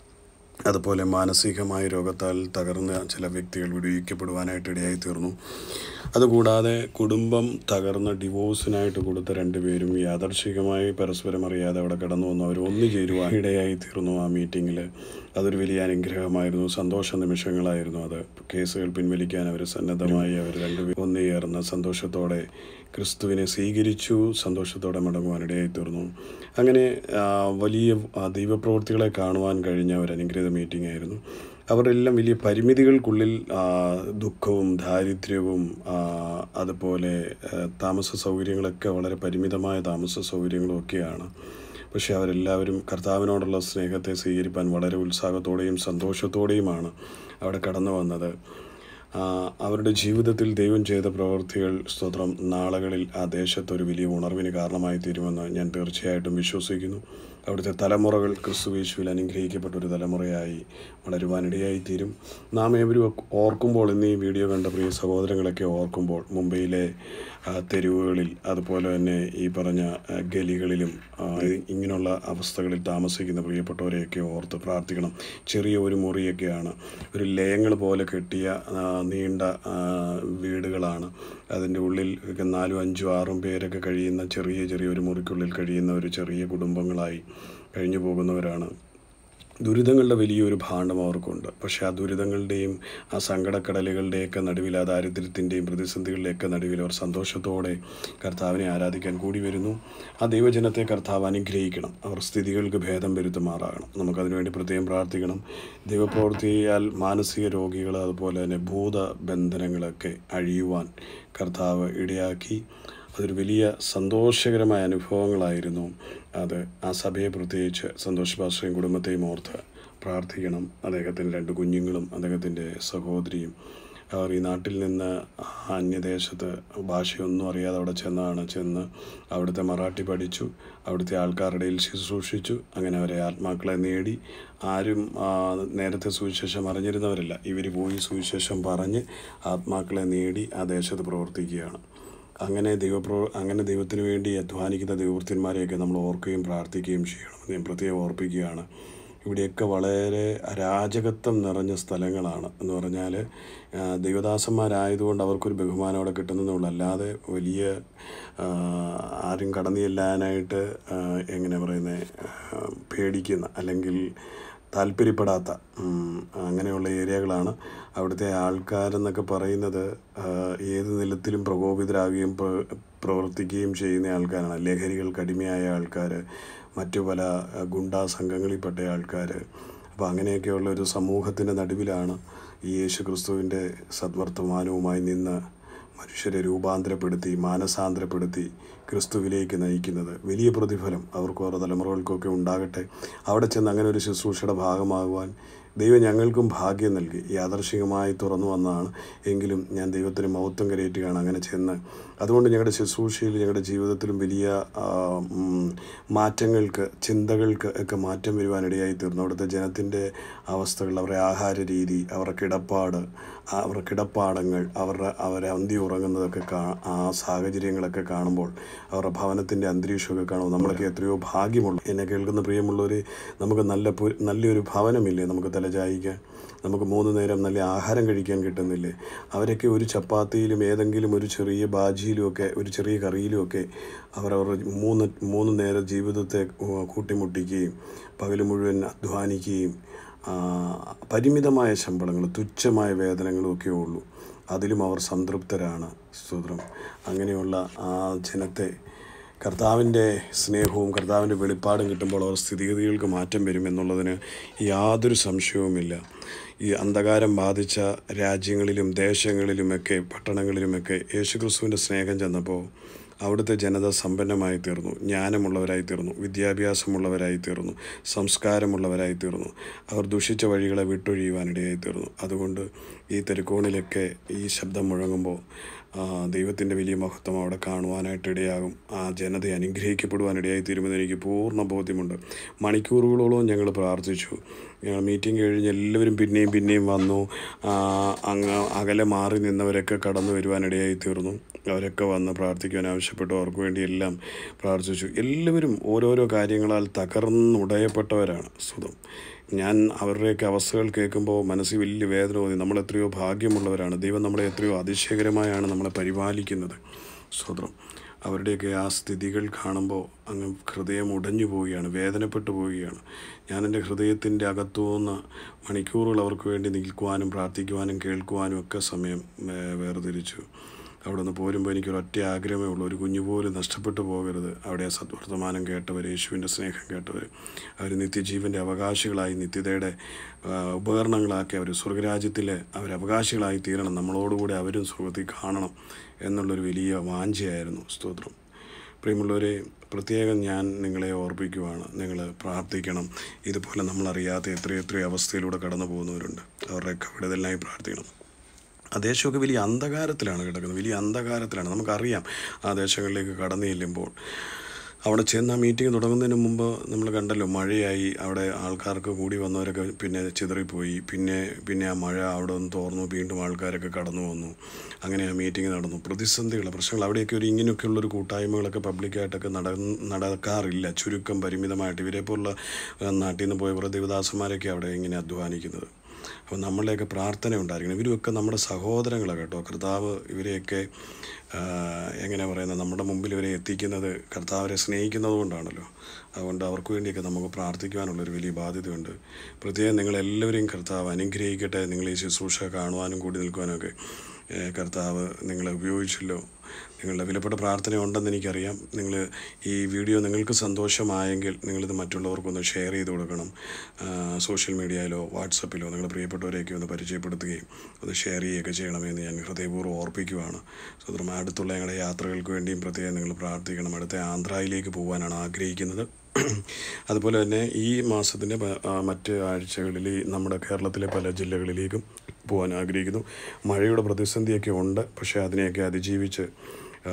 അതുപോലെ മാനസികമായ രോഗത്താൽ തകർന്ന ചില വ്യക്തികൾ വിടുവിക്കപ്പെടുവാനായിട്ട് ഇടയായി തീർന്നു അതുകൂടാതെ കുടുംബം തകർന്ന ഡിവോഴ്സിനായിട്ട് കൊടുത്ത രണ്ടുപേരും യാദർശികമായി പരസ്പരം അറിയാതെ അവിടെ കടന്നു വന്നു അവർ ഒന്നു ചേരുവാൻ ഇടയായി തീർന്നു ആ മീറ്റിങ്ങിൽ അതൊരു വലിയ അനുഗ്രഹമായിരുന്നു സന്തോഷ നിമിഷങ്ങളായിരുന്നു അത് കേസുകൾ പിൻവലിക്കാൻ അവർ സന്നദ്ധമായി അവർ രണ്ടുപേരും ഒന്നുചേർന്ന് സന്തോഷത്തോടെ ക്രിസ്തുവിനെ സ്വീകരിച്ചു സന്തോഷത്തോടെ മടങ്ങുവാനിടയായി തീർന്നു അങ്ങനെ ആ, വലിയ ആ, ദൈവപ്രവൃത്തികളെ കാണുവാൻ കഴിഞ്ഞ ഒരു അനുഗ്രഹീത മീറ്റിംഗ് ആയിരുന്നു അവരെല്ലാം വലിയ പരിമിതികൾക്കുള്ളിൽ ആ, ദുഃഖവും ദാരിദ്ര്യവും ആ, അതുപോലെ ആ, താമസ സൗകര്യങ്ങളൊക്കെ വളരെ പരിമിതമായ താമസ സൗകര്യങ്ങളും ഒക്കെയാണ് പക്ഷേ അവരെല്ലാവരും കർത്താവിനോടുള്ള സ്നേഹത്തെ സ്വീകരിപ്പാൻ വളരെ ഉത്സാഹത്തോടെയും സന്തോഷത്തോടെയുമാണ് അവിടെ കടന്നു വന്നത് ആ, അവരുടെ ജീവിതത്തിൽ ദൈവം ചെയ്ത പ്രവൃത്തികൾ സ്തോത്രം നാളുകളിൽ ആ ദേശത്ത് ഒരു വലിയ ഉണർവിന് കാരണമായി തീരുമെന്ന് ഞാൻ തീർച്ചയായിട്ടും വിശ്വസിക്കുന്നു അവിടുത്തെ തലമുറകൾ ക്രിസ്തുവേശുവിൽ അനുഗ്രഹിക്കപ്പെട്ട ഒരു തലമുറയായി വളരുവാനിടയായി തീരും നാം ഏവരും ഒക്കെ ഓർക്കുമ്പോൾ ഇന്ന് ഈ വീഡിയോ കണ്ട പ്രിയ സഹോദരങ്ങളൊക്കെ ഓർക്കുമ്പോൾ മുംബൈയിലെ ആ, തെരുവുകളിൽ അതുപോലെ തന്നെ ഈ പറഞ്ഞ ആ, ഗലികളിലും ആ, ഇങ്ങനെയുള്ള അവസ്ഥകളിൽ താമസിക്കുന്ന പ്രിയപ്പെട്ടവരെയൊക്കെ ഓർത്ത് പ്രാർത്ഥിക്കണം ചെറിയ ഒരു മുറിയൊക്കെയാണ് ഒരു ലയങ്ങൾ പോലെ കെട്ടിയ ആ, നീണ്ട ആ, വീടുകളാണ് അതിൻ്റെ ഉള്ളിൽ ഒക്കെ നാലും അഞ്ചും ആറും പേരൊക്കെ കഴിയുന്ന ചെറിയ ചെറിയ ഒരു മുറിക്കുള്ളിൽ കഴിയുന്ന ഒരു ചെറിയ കുടുംബങ്ങളായി കഴിഞ്ഞു പോകുന്നവരാണ് ദുരിതങ്ങളുടെ വലിയൊരു ഭാണ്ഡം അവർക്കുണ്ട് പക്ഷേ ആ ദുരിതങ്ങളുടെയും ആ സങ്കടക്കടലുകളുടെയൊക്കെ നടുവിൽ ആ ദാരിദ്ര്യത്തിൻ്റെയും പ്രതിസന്ധികളുടെയൊക്കെ നടുവിൽ അവർ സന്തോഷത്തോടെ കർത്താവിനെ ആരാധിക്കാൻ കൂടി വരുന്നു ആ ദൈവജനത്തെ കർത്താവ് അനുഗ്രഹിക്കണം അവർ സ്ഥിതികൾക്ക് ഭേദം വരുത്തുമാറാകണം നമുക്കതിനുവേണ്ടി പ്രത്യേകം പ്രാർത്ഥിക്കണം ദൈവപ്രവൃത്തിയാൽ മാനസിക രോഗികൾ അതുപോലെ തന്നെ ഭൂതബന്ധനങ്ങളൊക്കെ അഴിയുവാൻ കർത്താവ് ഇടയാക്കി അതൊരു വലിയ സന്തോഷകരമായ അനുഭവങ്ങളായിരുന്നു അത് ആ സഭയെ പ്രത്യേകിച്ച് സന്തോഷ് പാസ്റ്ററേയും കുടുംബത്തെയും ഓർത്ത് പ്രാർത്ഥിക്കണം അദ്ദേഹത്തിൻ്റെ രണ്ട് കുഞ്ഞുങ്ങളും അദ്ദേഹത്തിൻ്റെ സഹോദരിയും അവർ ഈ നാട്ടിൽ നിന്ന് ആ അന്യദേശത്ത് ഭാഷയൊന്നും അറിയാതെ അവിടെ ചെന്നാണ് ചെന്ന് അവിടുത്തെ മറാഠി പഠിച്ചു അവിടുത്തെ ആൾക്കാരുടെ ഇടയിൽ ശുശ്രൂഷിച്ചു അങ്ങനെ അവരെ ആത്മാക്കളെ നേടി ആരും ആ, നേരത്തെ സുവിശേഷം അറിഞ്ഞിരുന്നവരല്ല ഇവർ പോയി സുവിശേഷം പറഞ്ഞ് ആത്മാക്കളെ നേടി ആ ദേശത്ത് പ്രവർത്തിക്കുകയാണ് അങ്ങനെ ദൈവപ്രോ അങ്ങനെ ദൈവത്തിന് വേണ്ടി അധ്വാനിക്കുന്ന ദൈവവൃത്തിന്മാരെയൊക്കെ നമ്മൾ ഓർക്കുകയും പ്രാർത്ഥിക്കുകയും ചെയ്യണം എന്ന് ഞാൻ പ്രത്യേകം ഓർപ്പിക്കുകയാണ് ഇവിടെയൊക്കെ വളരെ അരാജകത്വം നിറഞ്ഞ സ്ഥലങ്ങളാണ് എന്ന് പറഞ്ഞാൽ ആ, ദൈവദാസന്മാരായതുകൊണ്ട് അവർക്കൊരു ബഹുമാനം അവിടെ കിട്ടുന്നതുള്ളൂ അല്ലാതെ വലിയ ആ, ആരും കടന്നു ചെല്ലാനായിട്ട് ആ, എങ്ങനെ പറയുന്നത് പേടിക്കുന്ന അല്ലെങ്കിൽ താല്പര്യപ്പെടാത്ത ഉം, അങ്ങനെയുള്ള ഏരിയകളാണ് അവിടുത്തെ ആൾക്കാരെന്നൊക്കെ പറയുന്നത് ആ, ഏത് നിലത്തിലും പ്രകോപിതരാകുകയും പ്ര- പ്രവർത്തിക്കുകയും ചെയ്യുന്ന ആൾക്കാരാണ് ലഹരികൾക്ക് അടിമയായ ആൾക്കാർ മറ്റു പല ആ, ഗുണ്ടാ സംഘങ്ങളിൽപ്പെട്ട ആൾക്കാർ അപ്പോൾ അങ്ങനെയൊക്കെയുള്ള ഒരു സമൂഹത്തിൻ്റെ നടുവിലാണ് ഈ യേശു ക്രിസ്തുവിൻ്റെ സദ്വർത്തമാനവുമായി നിന്ന് മനുഷ്യരെ രൂപാന്തരപ്പെടുത്തി മാനസാന്തരപ്പെടുത്തി ക്രിസ്തുവിലേക്ക് നയിക്കുന്നത് വലിയ പ്രതിഫലം അവർക്ക് ഓരോ തലമുറകൾക്കൊക്കെ ഉണ്ടാകട്ടെ അവിടെ ചെന്ന് അങ്ങനെ ഒരു ശുശ്രൂഷയുടെ ഭാഗമാകുവാൻ ദൈവം ഞങ്ങൾക്കും ഭാഗ്യം നൽകി യാദർശികമായി തുറന്നു വന്നതാണ് എങ്കിലും ഞാൻ ദൈവത്തിന് മഹത്വം കരയേറ്റുകയാണ് അങ്ങനെ ചെന്ന് അതുകൊണ്ട് ഞങ്ങളുടെ ശുശ്രൂഷയിൽ ഞങ്ങളുടെ ജീവിതത്തിലും വലിയ ആ, ഉം, മാറ്റങ്ങൾക്ക് ചിന്തകൾക്ക് ഒക്കെ മാറ്റം വരുവാനിടയായി തീർന്നു അവിടുത്തെ ജനത്തിൻ്റെ അവസ്ഥകൾ അവരുടെ ആഹാര രീതി അവരുടെ കിടപ്പാട് ആ അവരുടെ കിടപ്പാടങ്ങൾ അവരുടെ അവരെ അന്തി ഉറങ്ങുന്നതൊക്കെ കാ ആ സാഹചര്യങ്ങളൊക്കെ കാണുമ്പോൾ അവരുടെ ഭവനത്തിൻ്റെ അന്തരീക്ഷമൊക്കെ കാണുമ്പോൾ നമ്മളൊക്കെ എത്രയോ ഭാഗ്യമുള്ളൂ എന്നെ കേൾക്കുന്ന പ്രിയമുള്ളവർ നമുക്ക് നല്ല പു- നല്ലൊരു ഭവനമില്ലേ നമുക്ക് തലചായിക്കാൻ നമുക്ക് മൂന്ന് നേരം നല്ല ആഹാരം കഴിക്കാൻ കിട്ടുന്നില്ലേ അവരൊക്കെ ഒരു ചപ്പാത്തിയിലും ഏതെങ്കിലും ഒരു ചെറിയ ബാജിയിലും ഒക്കെ ഒരു ചെറിയ കറിയിലും ഒക്കെ അവരവരുടെ മൂന്ന് മൂന്ന് നേരം ജീവിതത്തെ ഉം, കൂട്ടിമുട്ടിക്കുകയും പകൽ മുഴുവൻ അധ്വാനിക്കുകയും ആ, പരിമിതമായ ശമ്പളങ്ങൾ തുച്ഛമായ വേതനങ്ങളും ഒക്കെ ഉള്ളൂ അതിലും അവർ സംതൃപ്തരാണ് സ്തോത്രം അങ്ങനെയുള്ള ആ ജനത്തെ കർത്താവിൻ്റെ സ്നേഹവും കർത്താവിൻ്റെ വെളിപ്പാടും കിട്ടുമ്പോൾ അവർ സ്ഥിതിഗതികൾക്ക് മാറ്റം വരും എന്നുള്ളതിന് യാതൊരു സംശയവുമില്ല ഈ അന്ധകാരം ബാധിച്ച രാജ്യങ്ങളിലും ദേശങ്ങളിലുമൊക്കെ പട്ടണങ്ങളിലുമൊക്കെ യേശുക്രിസ്തുവിൻ്റെ സ്നേഹം ചെന്നപ്പോൾ അവിടുത്തെ ജനത സമ്പന്നമായി തീർന്നു ജ്ഞാനമുള്ളവരായി തീർന്നു വിദ്യാഭ്യാസമുള്ളവരായി തീർന്നു സംസ്കാരമുള്ളവരായി തീർന്നു അവർ ദുഷിച്ച വഴികളെ വിട്ടൊഴിയുവാനിടയായി തീർന്നു അതുകൊണ്ട് ഈ തെരുക്കോണിലൊക്കെ ഈ ശബ്ദം മുഴങ്ങുമ്പോൾ ദൈവത്തിൻ്റെ വലിയ മഹത്വം അവിടെ കാണുവാനായിട്ട് ഇടയാകും ആ ജനത അനുഗ്രഹിക്കപ്പെടുവാനിടയായി തീരുമെന്ന് എനിക്ക് പൂർണ്ണ ബോധ്യമുണ്ട് മണിക്കൂറുകളോളം ഞങ്ങൾ പ്രാർത്ഥിച്ചു ഞങ്ങൾ മീറ്റിംഗ് കഴിഞ്ഞ് എല്ലാവരും പിന്നെയും പിന്നെയും വന്നു ആ, അങ്ങ് അകലെ മാറി നിന്നവരൊക്കെ കടന്നു വരുവാനിടയായി തീർന്നു അവരൊക്കെ വന്ന് പ്രാർത്ഥിക്കുവാൻ ആവശ്യപ്പെട്ടു അവർക്ക് വേണ്ടി എല്ലാം പ്രാർത്ഥിച്ചു എല്ലാവരും ഓരോരോ കാര്യങ്ങളാൽ തകർന്നുടയപ്പെട്ടവരാണ് സുതം ഞാൻ അവരുടെയൊക്കെ അവസ്ഥകൾ കേൾക്കുമ്പോൾ മനസ്സിൽ വലിയ വേദന തോന്നി നമ്മൾ എത്രയോ ഭാഗ്യമുള്ളവരാണ് ദൈവം നമ്മളെ എത്രയോ അതിശയകരമായാണ് നമ്മളെ പരിപാലിക്കുന്നത് സ്വതന്ത്രം അവരുടെയൊക്കെ ആ സ്ഥിതികൾ കാണുമ്പോൾ അങ്ങ് ഹൃദയം ഉടഞ്ഞു പോവുകയാണ് വേദനപ്പെട്ടു പോവുകയാണ് ഞാൻ എൻ്റെ ഹൃദയത്തിൻ്റെ അകത്തുനിന്ന് മണിക്കൂറുകൾ അവർക്ക് വേണ്ടി നിൽക്കുവാനും പ്രാർത്ഥിക്കുവാനും കേൾക്കുവാനും ഒക്കെ സമയം ഏ, വേർതിരിച്ചു അവിടെ നിന്ന് പോരുമ്പോൾ എനിക്കൊരൊറ്റ ആഗ്രഹമേ ഉള്ളൂ ഒരു കുഞ്ഞു പോലും നഷ്ടപ്പെട്ടു പോകരുത് അവിടെ ആ സദ്വർത്തമാനം കേട്ടവർ യേശുവിൻ്റെ സ്നേഹം കേട്ടവർ അവർ നിത്യജീവൻ്റെ അവകാശികളായി നിത്യതയുടെ ആ, ഉപകരണങ്ങളാക്കി അവർ സ്വർഗരാജ്യത്തിലെ അവർ അവകാശികളായി തീരണം നമ്മളോടുകൂടി അവരും സ്വർഗത്തിൽ കാണണം എന്നുള്ളൊരു വലിയ വാഞ്ചയായിരുന്നു സ്തോത്രം പ്രിയമുള്ളവരെ പ്രത്യേകം ഞാൻ നിങ്ങളെ ഓർപ്പിക്കുവാണ് നിങ്ങൾ പ്രാർത്ഥിക്കണം ഇതുപോലെ നമ്മളറിയാത്ത എത്രയോ എത്രയോ അവസ്ഥയിലൂടെ കടന്നു പോകുന്നവരുണ്ട് അവരുടെയൊക്കെ വിടുതലിനായി പ്രാർത്ഥിക്കണം ആ ദേശമൊക്കെ വലിയ അന്ധകാരത്തിലാണ് കിടക്കുന്നത് വലിയ അന്ധകാരത്തിലാണ് നമുക്കറിയാം ആ ദേശങ്ങളിലേക്ക് കടന്നു ചെല്ലുമ്പോൾ അവിടെ ചെന്ന് ആ മീറ്റിംഗ് തുടങ്ങുന്നതിന് മുമ്പ് നമ്മൾ കണ്ടല്ലോ മഴയായി അവിടെ ആൾക്കാർക്ക് കൂടി വന്നവരൊക്കെ പിന്നെ ചിതറിപ്പോയി പിന്നെ പിന്നെ ആ മഴ അവിടെ നിന്ന് തോർന്നു വീണ്ടും ആൾക്കാരൊക്കെ കടന്നു വന്നു അങ്ങനെ ആ മീറ്റിംഗ് നടന്നു പ്രതിസന്ധികൾ പ്രശ്നങ്ങൾ അവിടെയൊക്കെ ഒരു ഇങ്ങനെയൊക്കെയുള്ളൊരു കൂട്ടായ്മകളൊക്കെ പബ്ലിക്കായിട്ടൊക്കെ നട നടക്കാറില്ല ചുരുക്കം പരിമിതമായിട്ട് ഇവരെ പോലുള്ള ആ, നാട്ടിൽ നിന്ന് പോയ കുറേ ദേവദാസന്മാരൊക്കെ അവിടെ ഇങ്ങനെ അധ്വാനിക്കുന്നത് അപ്പോൾ നമ്മളുടെയൊക്കെ പ്രാർത്ഥന ഉണ്ടായിരിക്കണം ഇവരുമൊക്കെ നമ്മുടെ സഹോദരങ്ങളാണ് കേട്ടോ കർത്താവ് ഇവരെയൊക്കെ ആ, എങ്ങനെ പറയുന്നത് നമ്മുടെ മുമ്പിൽ ഇവരെ എത്തിക്കുന്നത് കർത്താവരെ സ്നേഹിക്കുന്നത് കൊണ്ടാണല്ലോ അതുകൊണ്ട് അവർക്ക് വേണ്ടിയൊക്കെ നമുക്ക് പ്രാർത്ഥിക്കുവാനുള്ളൊരു വലിയ ബാധ്യതയുണ്ട് പ്രത്യേകം നിങ്ങളെല്ലാവരെയും കർത്താവ് അനുഗ്രഹിക്കട്ടെ നിങ്ങൾ ഈ ശുശ്രൂഷ കാണുവാനും കൂടി നിൽക്കുവാനൊക്കെ ഏ, കർത്താവ് നിങ്ങളെ ഉപയോഗിച്ചല്ലോ നിങ്ങളുടെ വിലപ്പെട്ട പ്രാർത്ഥന ഉണ്ടെന്ന് എനിക്കറിയാം നിങ്ങൾ ഈ വീഡിയോ നിങ്ങൾക്ക് സന്തോഷമായെങ്കിൽ നിങ്ങളിത് മറ്റുള്ളവർക്കൊന്ന് ഷെയർ ചെയ്ത് കൊടുക്കണം ആ, സോഷ്യൽ മീഡിയയിലോ വാട്സപ്പിലോ നിങ്ങളുടെ പ്രിയപ്പെട്ടവരെയൊക്കെ ഒന്ന് പരിചയപ്പെടുത്തുകയും ഒന്ന് ഷെയർ ചെയ്യുകയൊക്കെ ചെയ്യണമെന്ന് ഞാൻ ഹൃദയപൂർവ്വം ഓർപ്പിക്കുവാണ് സ്വന്തം അടുത്തുള്ള ഞങ്ങളുടെ യാത്രകൾക്ക് വേണ്ടിയും പ്രത്യേകം നിങ്ങൾ പ്രാർത്ഥിക്കണം അടുത്ത ആന്ധ്രയിലേക്ക് പോകാനാണ് ആഗ്രഹിക്കുന്നത് അതുപോലെ തന്നെ ഈ മാസത്തിൻ്റെ പ- ആ, മറ്റ് ആഴ്ചകളിൽ ഈ നമ്മുടെ കേരളത്തിലെ പല ജില്ലകളിലേക്കും പോകാൻ ആഗ്രഹിക്കുന്നു മഴയുടെ പ്രതിസന്ധിയൊക്കെ ഉണ്ട് പക്ഷേ അതിനെയൊക്കെ അതിജീവിച്ച് ആ,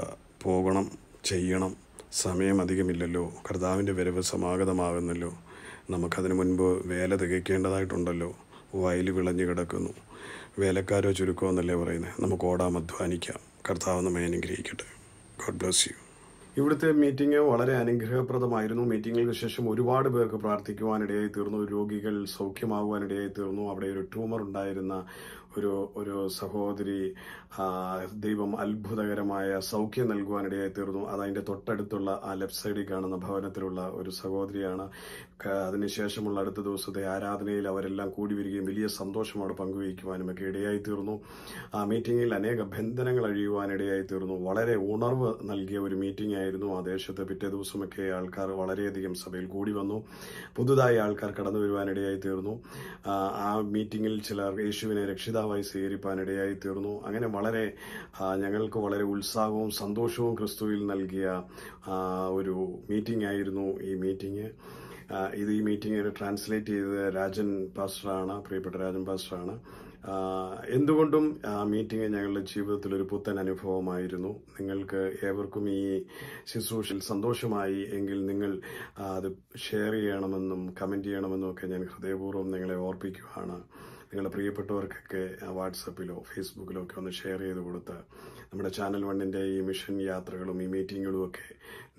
പോകണം ചെയ്യണം സമയം അധികമില്ലല്ലോ കർത്താവിൻ്റെ വരവ് സമാഗതമാകുന്നല്ലോ നമുക്കതിന് മുൻപ് വേല തികയ്ക്കേണ്ടതായിട്ടുണ്ടല്ലോ വയൽ വിളഞ്ഞു കിടക്കുന്നു വേലക്കാരോ ചുരുക്കമോ എന്നല്ലേ പറയുന്നത് നമുക്ക് ഓടാം അധ്വാനിക്കാം കർത്താവ് നമ്മെ അനുഗ്രഹിക്കട്ടെ ഗോഡ് ബ്ലസ് യു ഇവിടുത്തെ മീറ്റിംഗ് വളരെ അനുഗ്രഹപ്രദമായിരുന്നു മീറ്റിംഗിന് ശേഷം ഒരുപാട് പേർക്ക് പ്രാർത്ഥിക്കുവാനിടയായി തീർന്നു രോഗികൾ സൗഖ്യമാകുവാനിടയായി തീർന്നു അവിടെ ഒരു ട്യൂമർ ഉണ്ടായിരുന്ന ഒരു ഒരു സഹോദരി ആ, ദൈവം അത്ഭുതകരമായ സൗഖ്യം നൽകുവാനിടയായി തീർന്നു അതതിൻ്റെ തൊട്ടടുത്തുള്ള ആ ലെഫ്റ്റ് സൈഡിൽ കാണുന്ന ഭവനത്തിലുള്ള ഒരു സഹോദരിയാണ് ക- അതിനുശേഷമുള്ള അടുത്ത ദിവസത്തെ ആരാധനയിൽ അവരെല്ലാം കൂടി വരികയും വലിയ സന്തോഷം അവിടെ പങ്കുവയ്ക്കുവാനും ഒക്കെ ഇടയായി തീർന്നു ആ മീറ്റിംഗിൽ അനേക ബന്ധനങ്ങൾ അഴിയുവാനിടയായി തീർന്നു വളരെ ഉണർവ് നൽകിയ ഒരു മീറ്റിംഗ് ആയിരുന്നു ആ ദേശത്ത് പിറ്റേ ദിവസമൊക്കെ ആൾക്കാർ വളരെയധികം സഭയിൽ കൂടി വന്നു പുതുതായി ആൾക്കാർ കടന്നു വരുവാനിടയായി തീർന്നു ആ, ആ മീറ്റിംഗിൽ ചിലർ യേശുവിനെ രക്ഷിതാവായി സ്വീകരിപ്പാനിടയായി തീർന്നു അങ്ങനെ വളരെ ആ, ഞങ്ങൾക്ക് വളരെ ഉത്സാഹവും സന്തോഷവും ക്രിസ്തുവിൽ നൽകിയ ആ, ഒരു മീറ്റിംഗ് ആയിരുന്നു ഈ മീറ്റിംഗ് ആ, ഇത് ഈ മീറ്റിംഗ് ട്രാൻസ്ലേറ്റ് ചെയ്തത് രാജൻ പാസ്റ്ററാണ് പ്രിയപ്പെട്ട രാജൻ പാസ്റ്ററാണ് ആ, എന്തുകൊണ്ടും ആ മീറ്റിംഗ് ഞങ്ങളുടെ ജീവിതത്തിൽ ഒരു പുത്തൻ അനുഭവമായിരുന്നു നിങ്ങൾക്ക് ഏവർക്കും ഈ ശുശ്രൂഷയിൽ സന്തോഷമായി എങ്കിൽ നിങ്ങൾ ആ, അത് ഷെയർ ചെയ്യണമെന്നും കമൻറ്റ് ചെയ്യണമെന്നും ഒക്കെ ഞാൻ ഹൃദയപൂർവ്വം നിങ്ങളെ ഓർപ്പിക്കുകയാണ് നിങ്ങളുടെ പ്രിയപ്പെട്ടവർക്കൊക്കെ വാട്സപ്പിലോ ഫേസ്ബുക്കിലോ ഒക്കെ ഒന്ന് ഷെയർ ചെയ്ത് കൊടുത്ത് നമ്മുടെ ചാനൽ വണ്ണിൻ്റെ ഈ മിഷൻ യാത്രകളും ഈ മീറ്റിങ്ങുകളും ഒക്കെ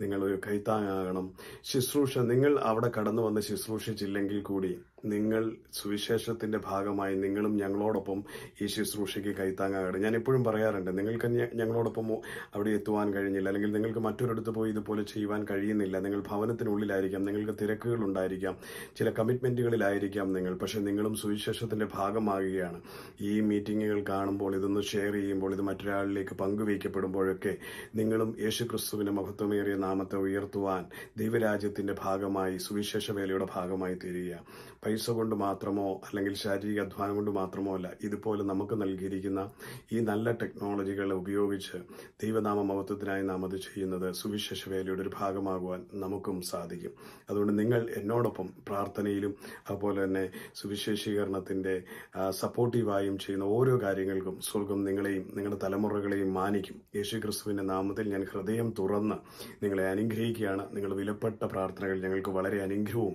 നിങ്ങൾ ഒരു കൈത്താങ്ങാകണം ശുശ്രൂഷ നിങ്ങൾ അവിടെ കടന്നു വന്ന് ശുശ്രൂഷിച്ചില്ലെങ്കിൽ കൂടി നിങ്ങൾ സുവിശേഷത്തിന്റെ ഭാഗമായി നിങ്ങളും ഞങ്ങളോടൊപ്പം ഈ ശുശ്രൂഷയ്ക്ക് കൈത്താങ്ങാകണം ഞാൻ എപ്പോഴും പറയാറുണ്ട് നിങ്ങൾക്ക് ഞ- ഞങ്ങളോടൊപ്പം അവിടെ എത്തുവാൻ കഴിഞ്ഞില്ല അല്ലെങ്കിൽ നിങ്ങൾക്ക് മറ്റൊരിടത്ത് പോയി ഇതുപോലെ ചെയ്യുവാൻ കഴിയുന്നില്ല നിങ്ങൾ ഭവനത്തിനുള്ളിലായിരിക്കാം നിങ്ങൾക്ക് തിരക്കുകൾ ഉണ്ടായിരിക്കാം ചില കമ്മിറ്റ്മെന്റുകളിലായിരിക്കാം നിങ്ങൾ പക്ഷെ നിങ്ങളും സുവിശേഷത്തിന്റെ ഭാഗമാകുകയാണ് ഈ മീറ്റിങ്ങുകൾ കാണുമ്പോൾ ഇതൊന്ന് ഷെയർ ചെയ്യുമ്പോൾ ഇത് മറ്റൊരാളിലേക്ക് പങ്കുവയ്ക്കപ്പെടുമ്പോഴൊക്കെ നിങ്ങളും യേശു ക്രിസ്തുവിന്റെ മഹത്വമേറിയ നാമത്തെ ഉയർത്തുവാൻ ദൈവരാജ്യത്തിന്റെ ഭാഗമായി സുവിശേഷ വേലയുടെ ഭാഗമായി തീരുക പൈസ കൊണ്ട് മാത്രമോ അല്ലെങ്കിൽ ശാരീരിക അധ്വാനം കൊണ്ട് മാത്രമോ അല്ല ഇതുപോലെ നമുക്ക് നൽകിയിരിക്കുന്ന ഈ നല്ല ടെക്നോളജികൾ ഉപയോഗിച്ച് ദൈവനാമ മഹത്വത്തിനായി നാം അത് ചെയ്യുന്നത് സുവിശേഷ വേലയുടെ ഒരു ഭാഗമാകുവാൻ നമുക്കും സാധിക്കും അതുകൊണ്ട് നിങ്ങൾ എന്നോടൊപ്പം പ്രാർത്ഥനയിലും അതുപോലെ തന്നെ സുവിശേഷീകരണത്തിന്റെ ആ, സപ്പോർട്ടീവായും ചെയ്യുന്ന ഓരോ കാര്യങ്ങൾക്കും സ്വർഗം നിങ്ങളെയും നിങ്ങളുടെ തലമുറകളെയും മാനിക്കും യേശു ക്രിസ്തുവിന്റെ നാമത്തിൽ ഞാൻ ഹൃദയം തുറന്ന് നിങ്ങളെ അനുഗ്രഹിക്കുകയാണ് നിങ്ങളുടെ വിലപ്പെട്ട പ്രാർത്ഥനകൾ ഞങ്ങൾക്ക് വളരെ അനുഗ്രഹവും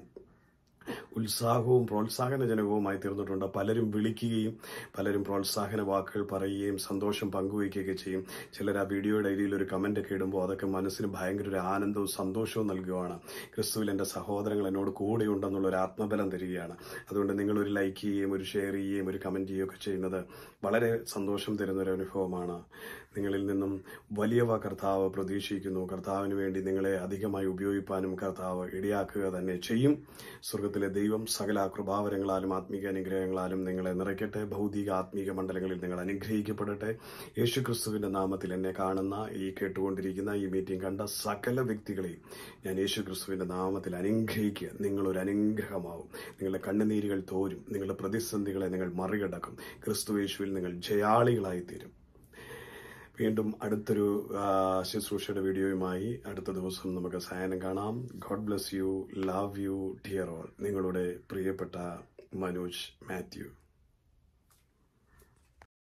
ഉത്സാഹവും പ്രോത്സാഹനജനകവുമായി തീർന്നിട്ടുണ്ട് പലരും വിളിക്കുകയും പലരും പ്രോത്സാഹന വാക്കുകൾ പറയുകയും സന്തോഷം പങ്കുവയ്ക്കുകയൊക്കെ ചെയ്യും ചിലർ ആ വീഡിയോയുടെ അരിയിൽ ഒരു കമന്റ് ഒക്കെ ഇടുമ്പോൾ അതൊക്കെ മനസ്സിന് ഭയങ്കര ഒരു ആനന്ദവും സന്തോഷവും നൽകുകയാണ് ക്രിസ്തുവിൽ എൻ്റെ സഹോദരങ്ങൾ എന്നോട് കൂടെയുണ്ടെന്നുള്ള ഒരു ആത്മബലം തരികയാണ് അതുകൊണ്ട് നിങ്ങൾ ഒരു ലൈക്ക് ചെയ്യുകയും ഒരു ഷെയർ ചെയ്യുകയും ഒരു കമന്റ് ചെയ്യുകയും ഒക്കെ ചെയ്യുന്നത് വളരെ സന്തോഷം തരുന്ന ഒരു അനുഭവമാണ് നിങ്ങളിൽ നിന്നും വലിയവ കർത്താവ് പ്രതീക്ഷിക്കുന്നു കർത്താവിന് വേണ്ടി നിങ്ങളെ അധികമായി ഉപയോഗിപ്പാനും കർത്താവ് ഇടയാക്കുക തന്നെ ചെയ്യും സ്വർഗത്തിലെ ദൈവം സകല കൃപാവരങ്ങളാലും ആത്മീക അനുഗ്രഹങ്ങളാലും നിങ്ങളെ നിറയ്ക്കട്ടെ ഭൗതിക ആത്മീക മണ്ഡലങ്ങളിൽ നിങ്ങൾ അനുഗ്രഹിക്കപ്പെടട്ടെ യേശു ക്രിസ്തുവിന്റെ നാമത്തിൽ എന്നെ കാണുന്ന ഈ കേട്ടുകൊണ്ടിരിക്കുന്ന ഈ മീറ്റിംഗ് കണ്ട സകല വ്യക്തികളെയും ഞാൻ യേശു ക്രിസ്തുവിന്റെ നാമത്തിൽ അനുഗ്രഹിക്കുക നിങ്ങളൊരു അനുഗ്രഹമാവും നിങ്ങളുടെ കണ്ണുനീരുകൾ തോരും നിങ്ങളുടെ പ്രതിസന്ധികളെ നിങ്ങൾ മറികടക്കും ക്രിസ്തു യേശുവിൽ നിങ്ങൾ ജയാളികളായി തീരും വീണ്ടും അടുത്തൊരു ആ, ശുശ്രൂഷയുടെ വീഡിയോയുമായി അടുത്ത ദിവസം നമുക്ക് സായനം കാണാം God bless you love you dear all നിങ്ങളുടെ പ്രിയപ്പെട്ട മനോജ് മാത്യു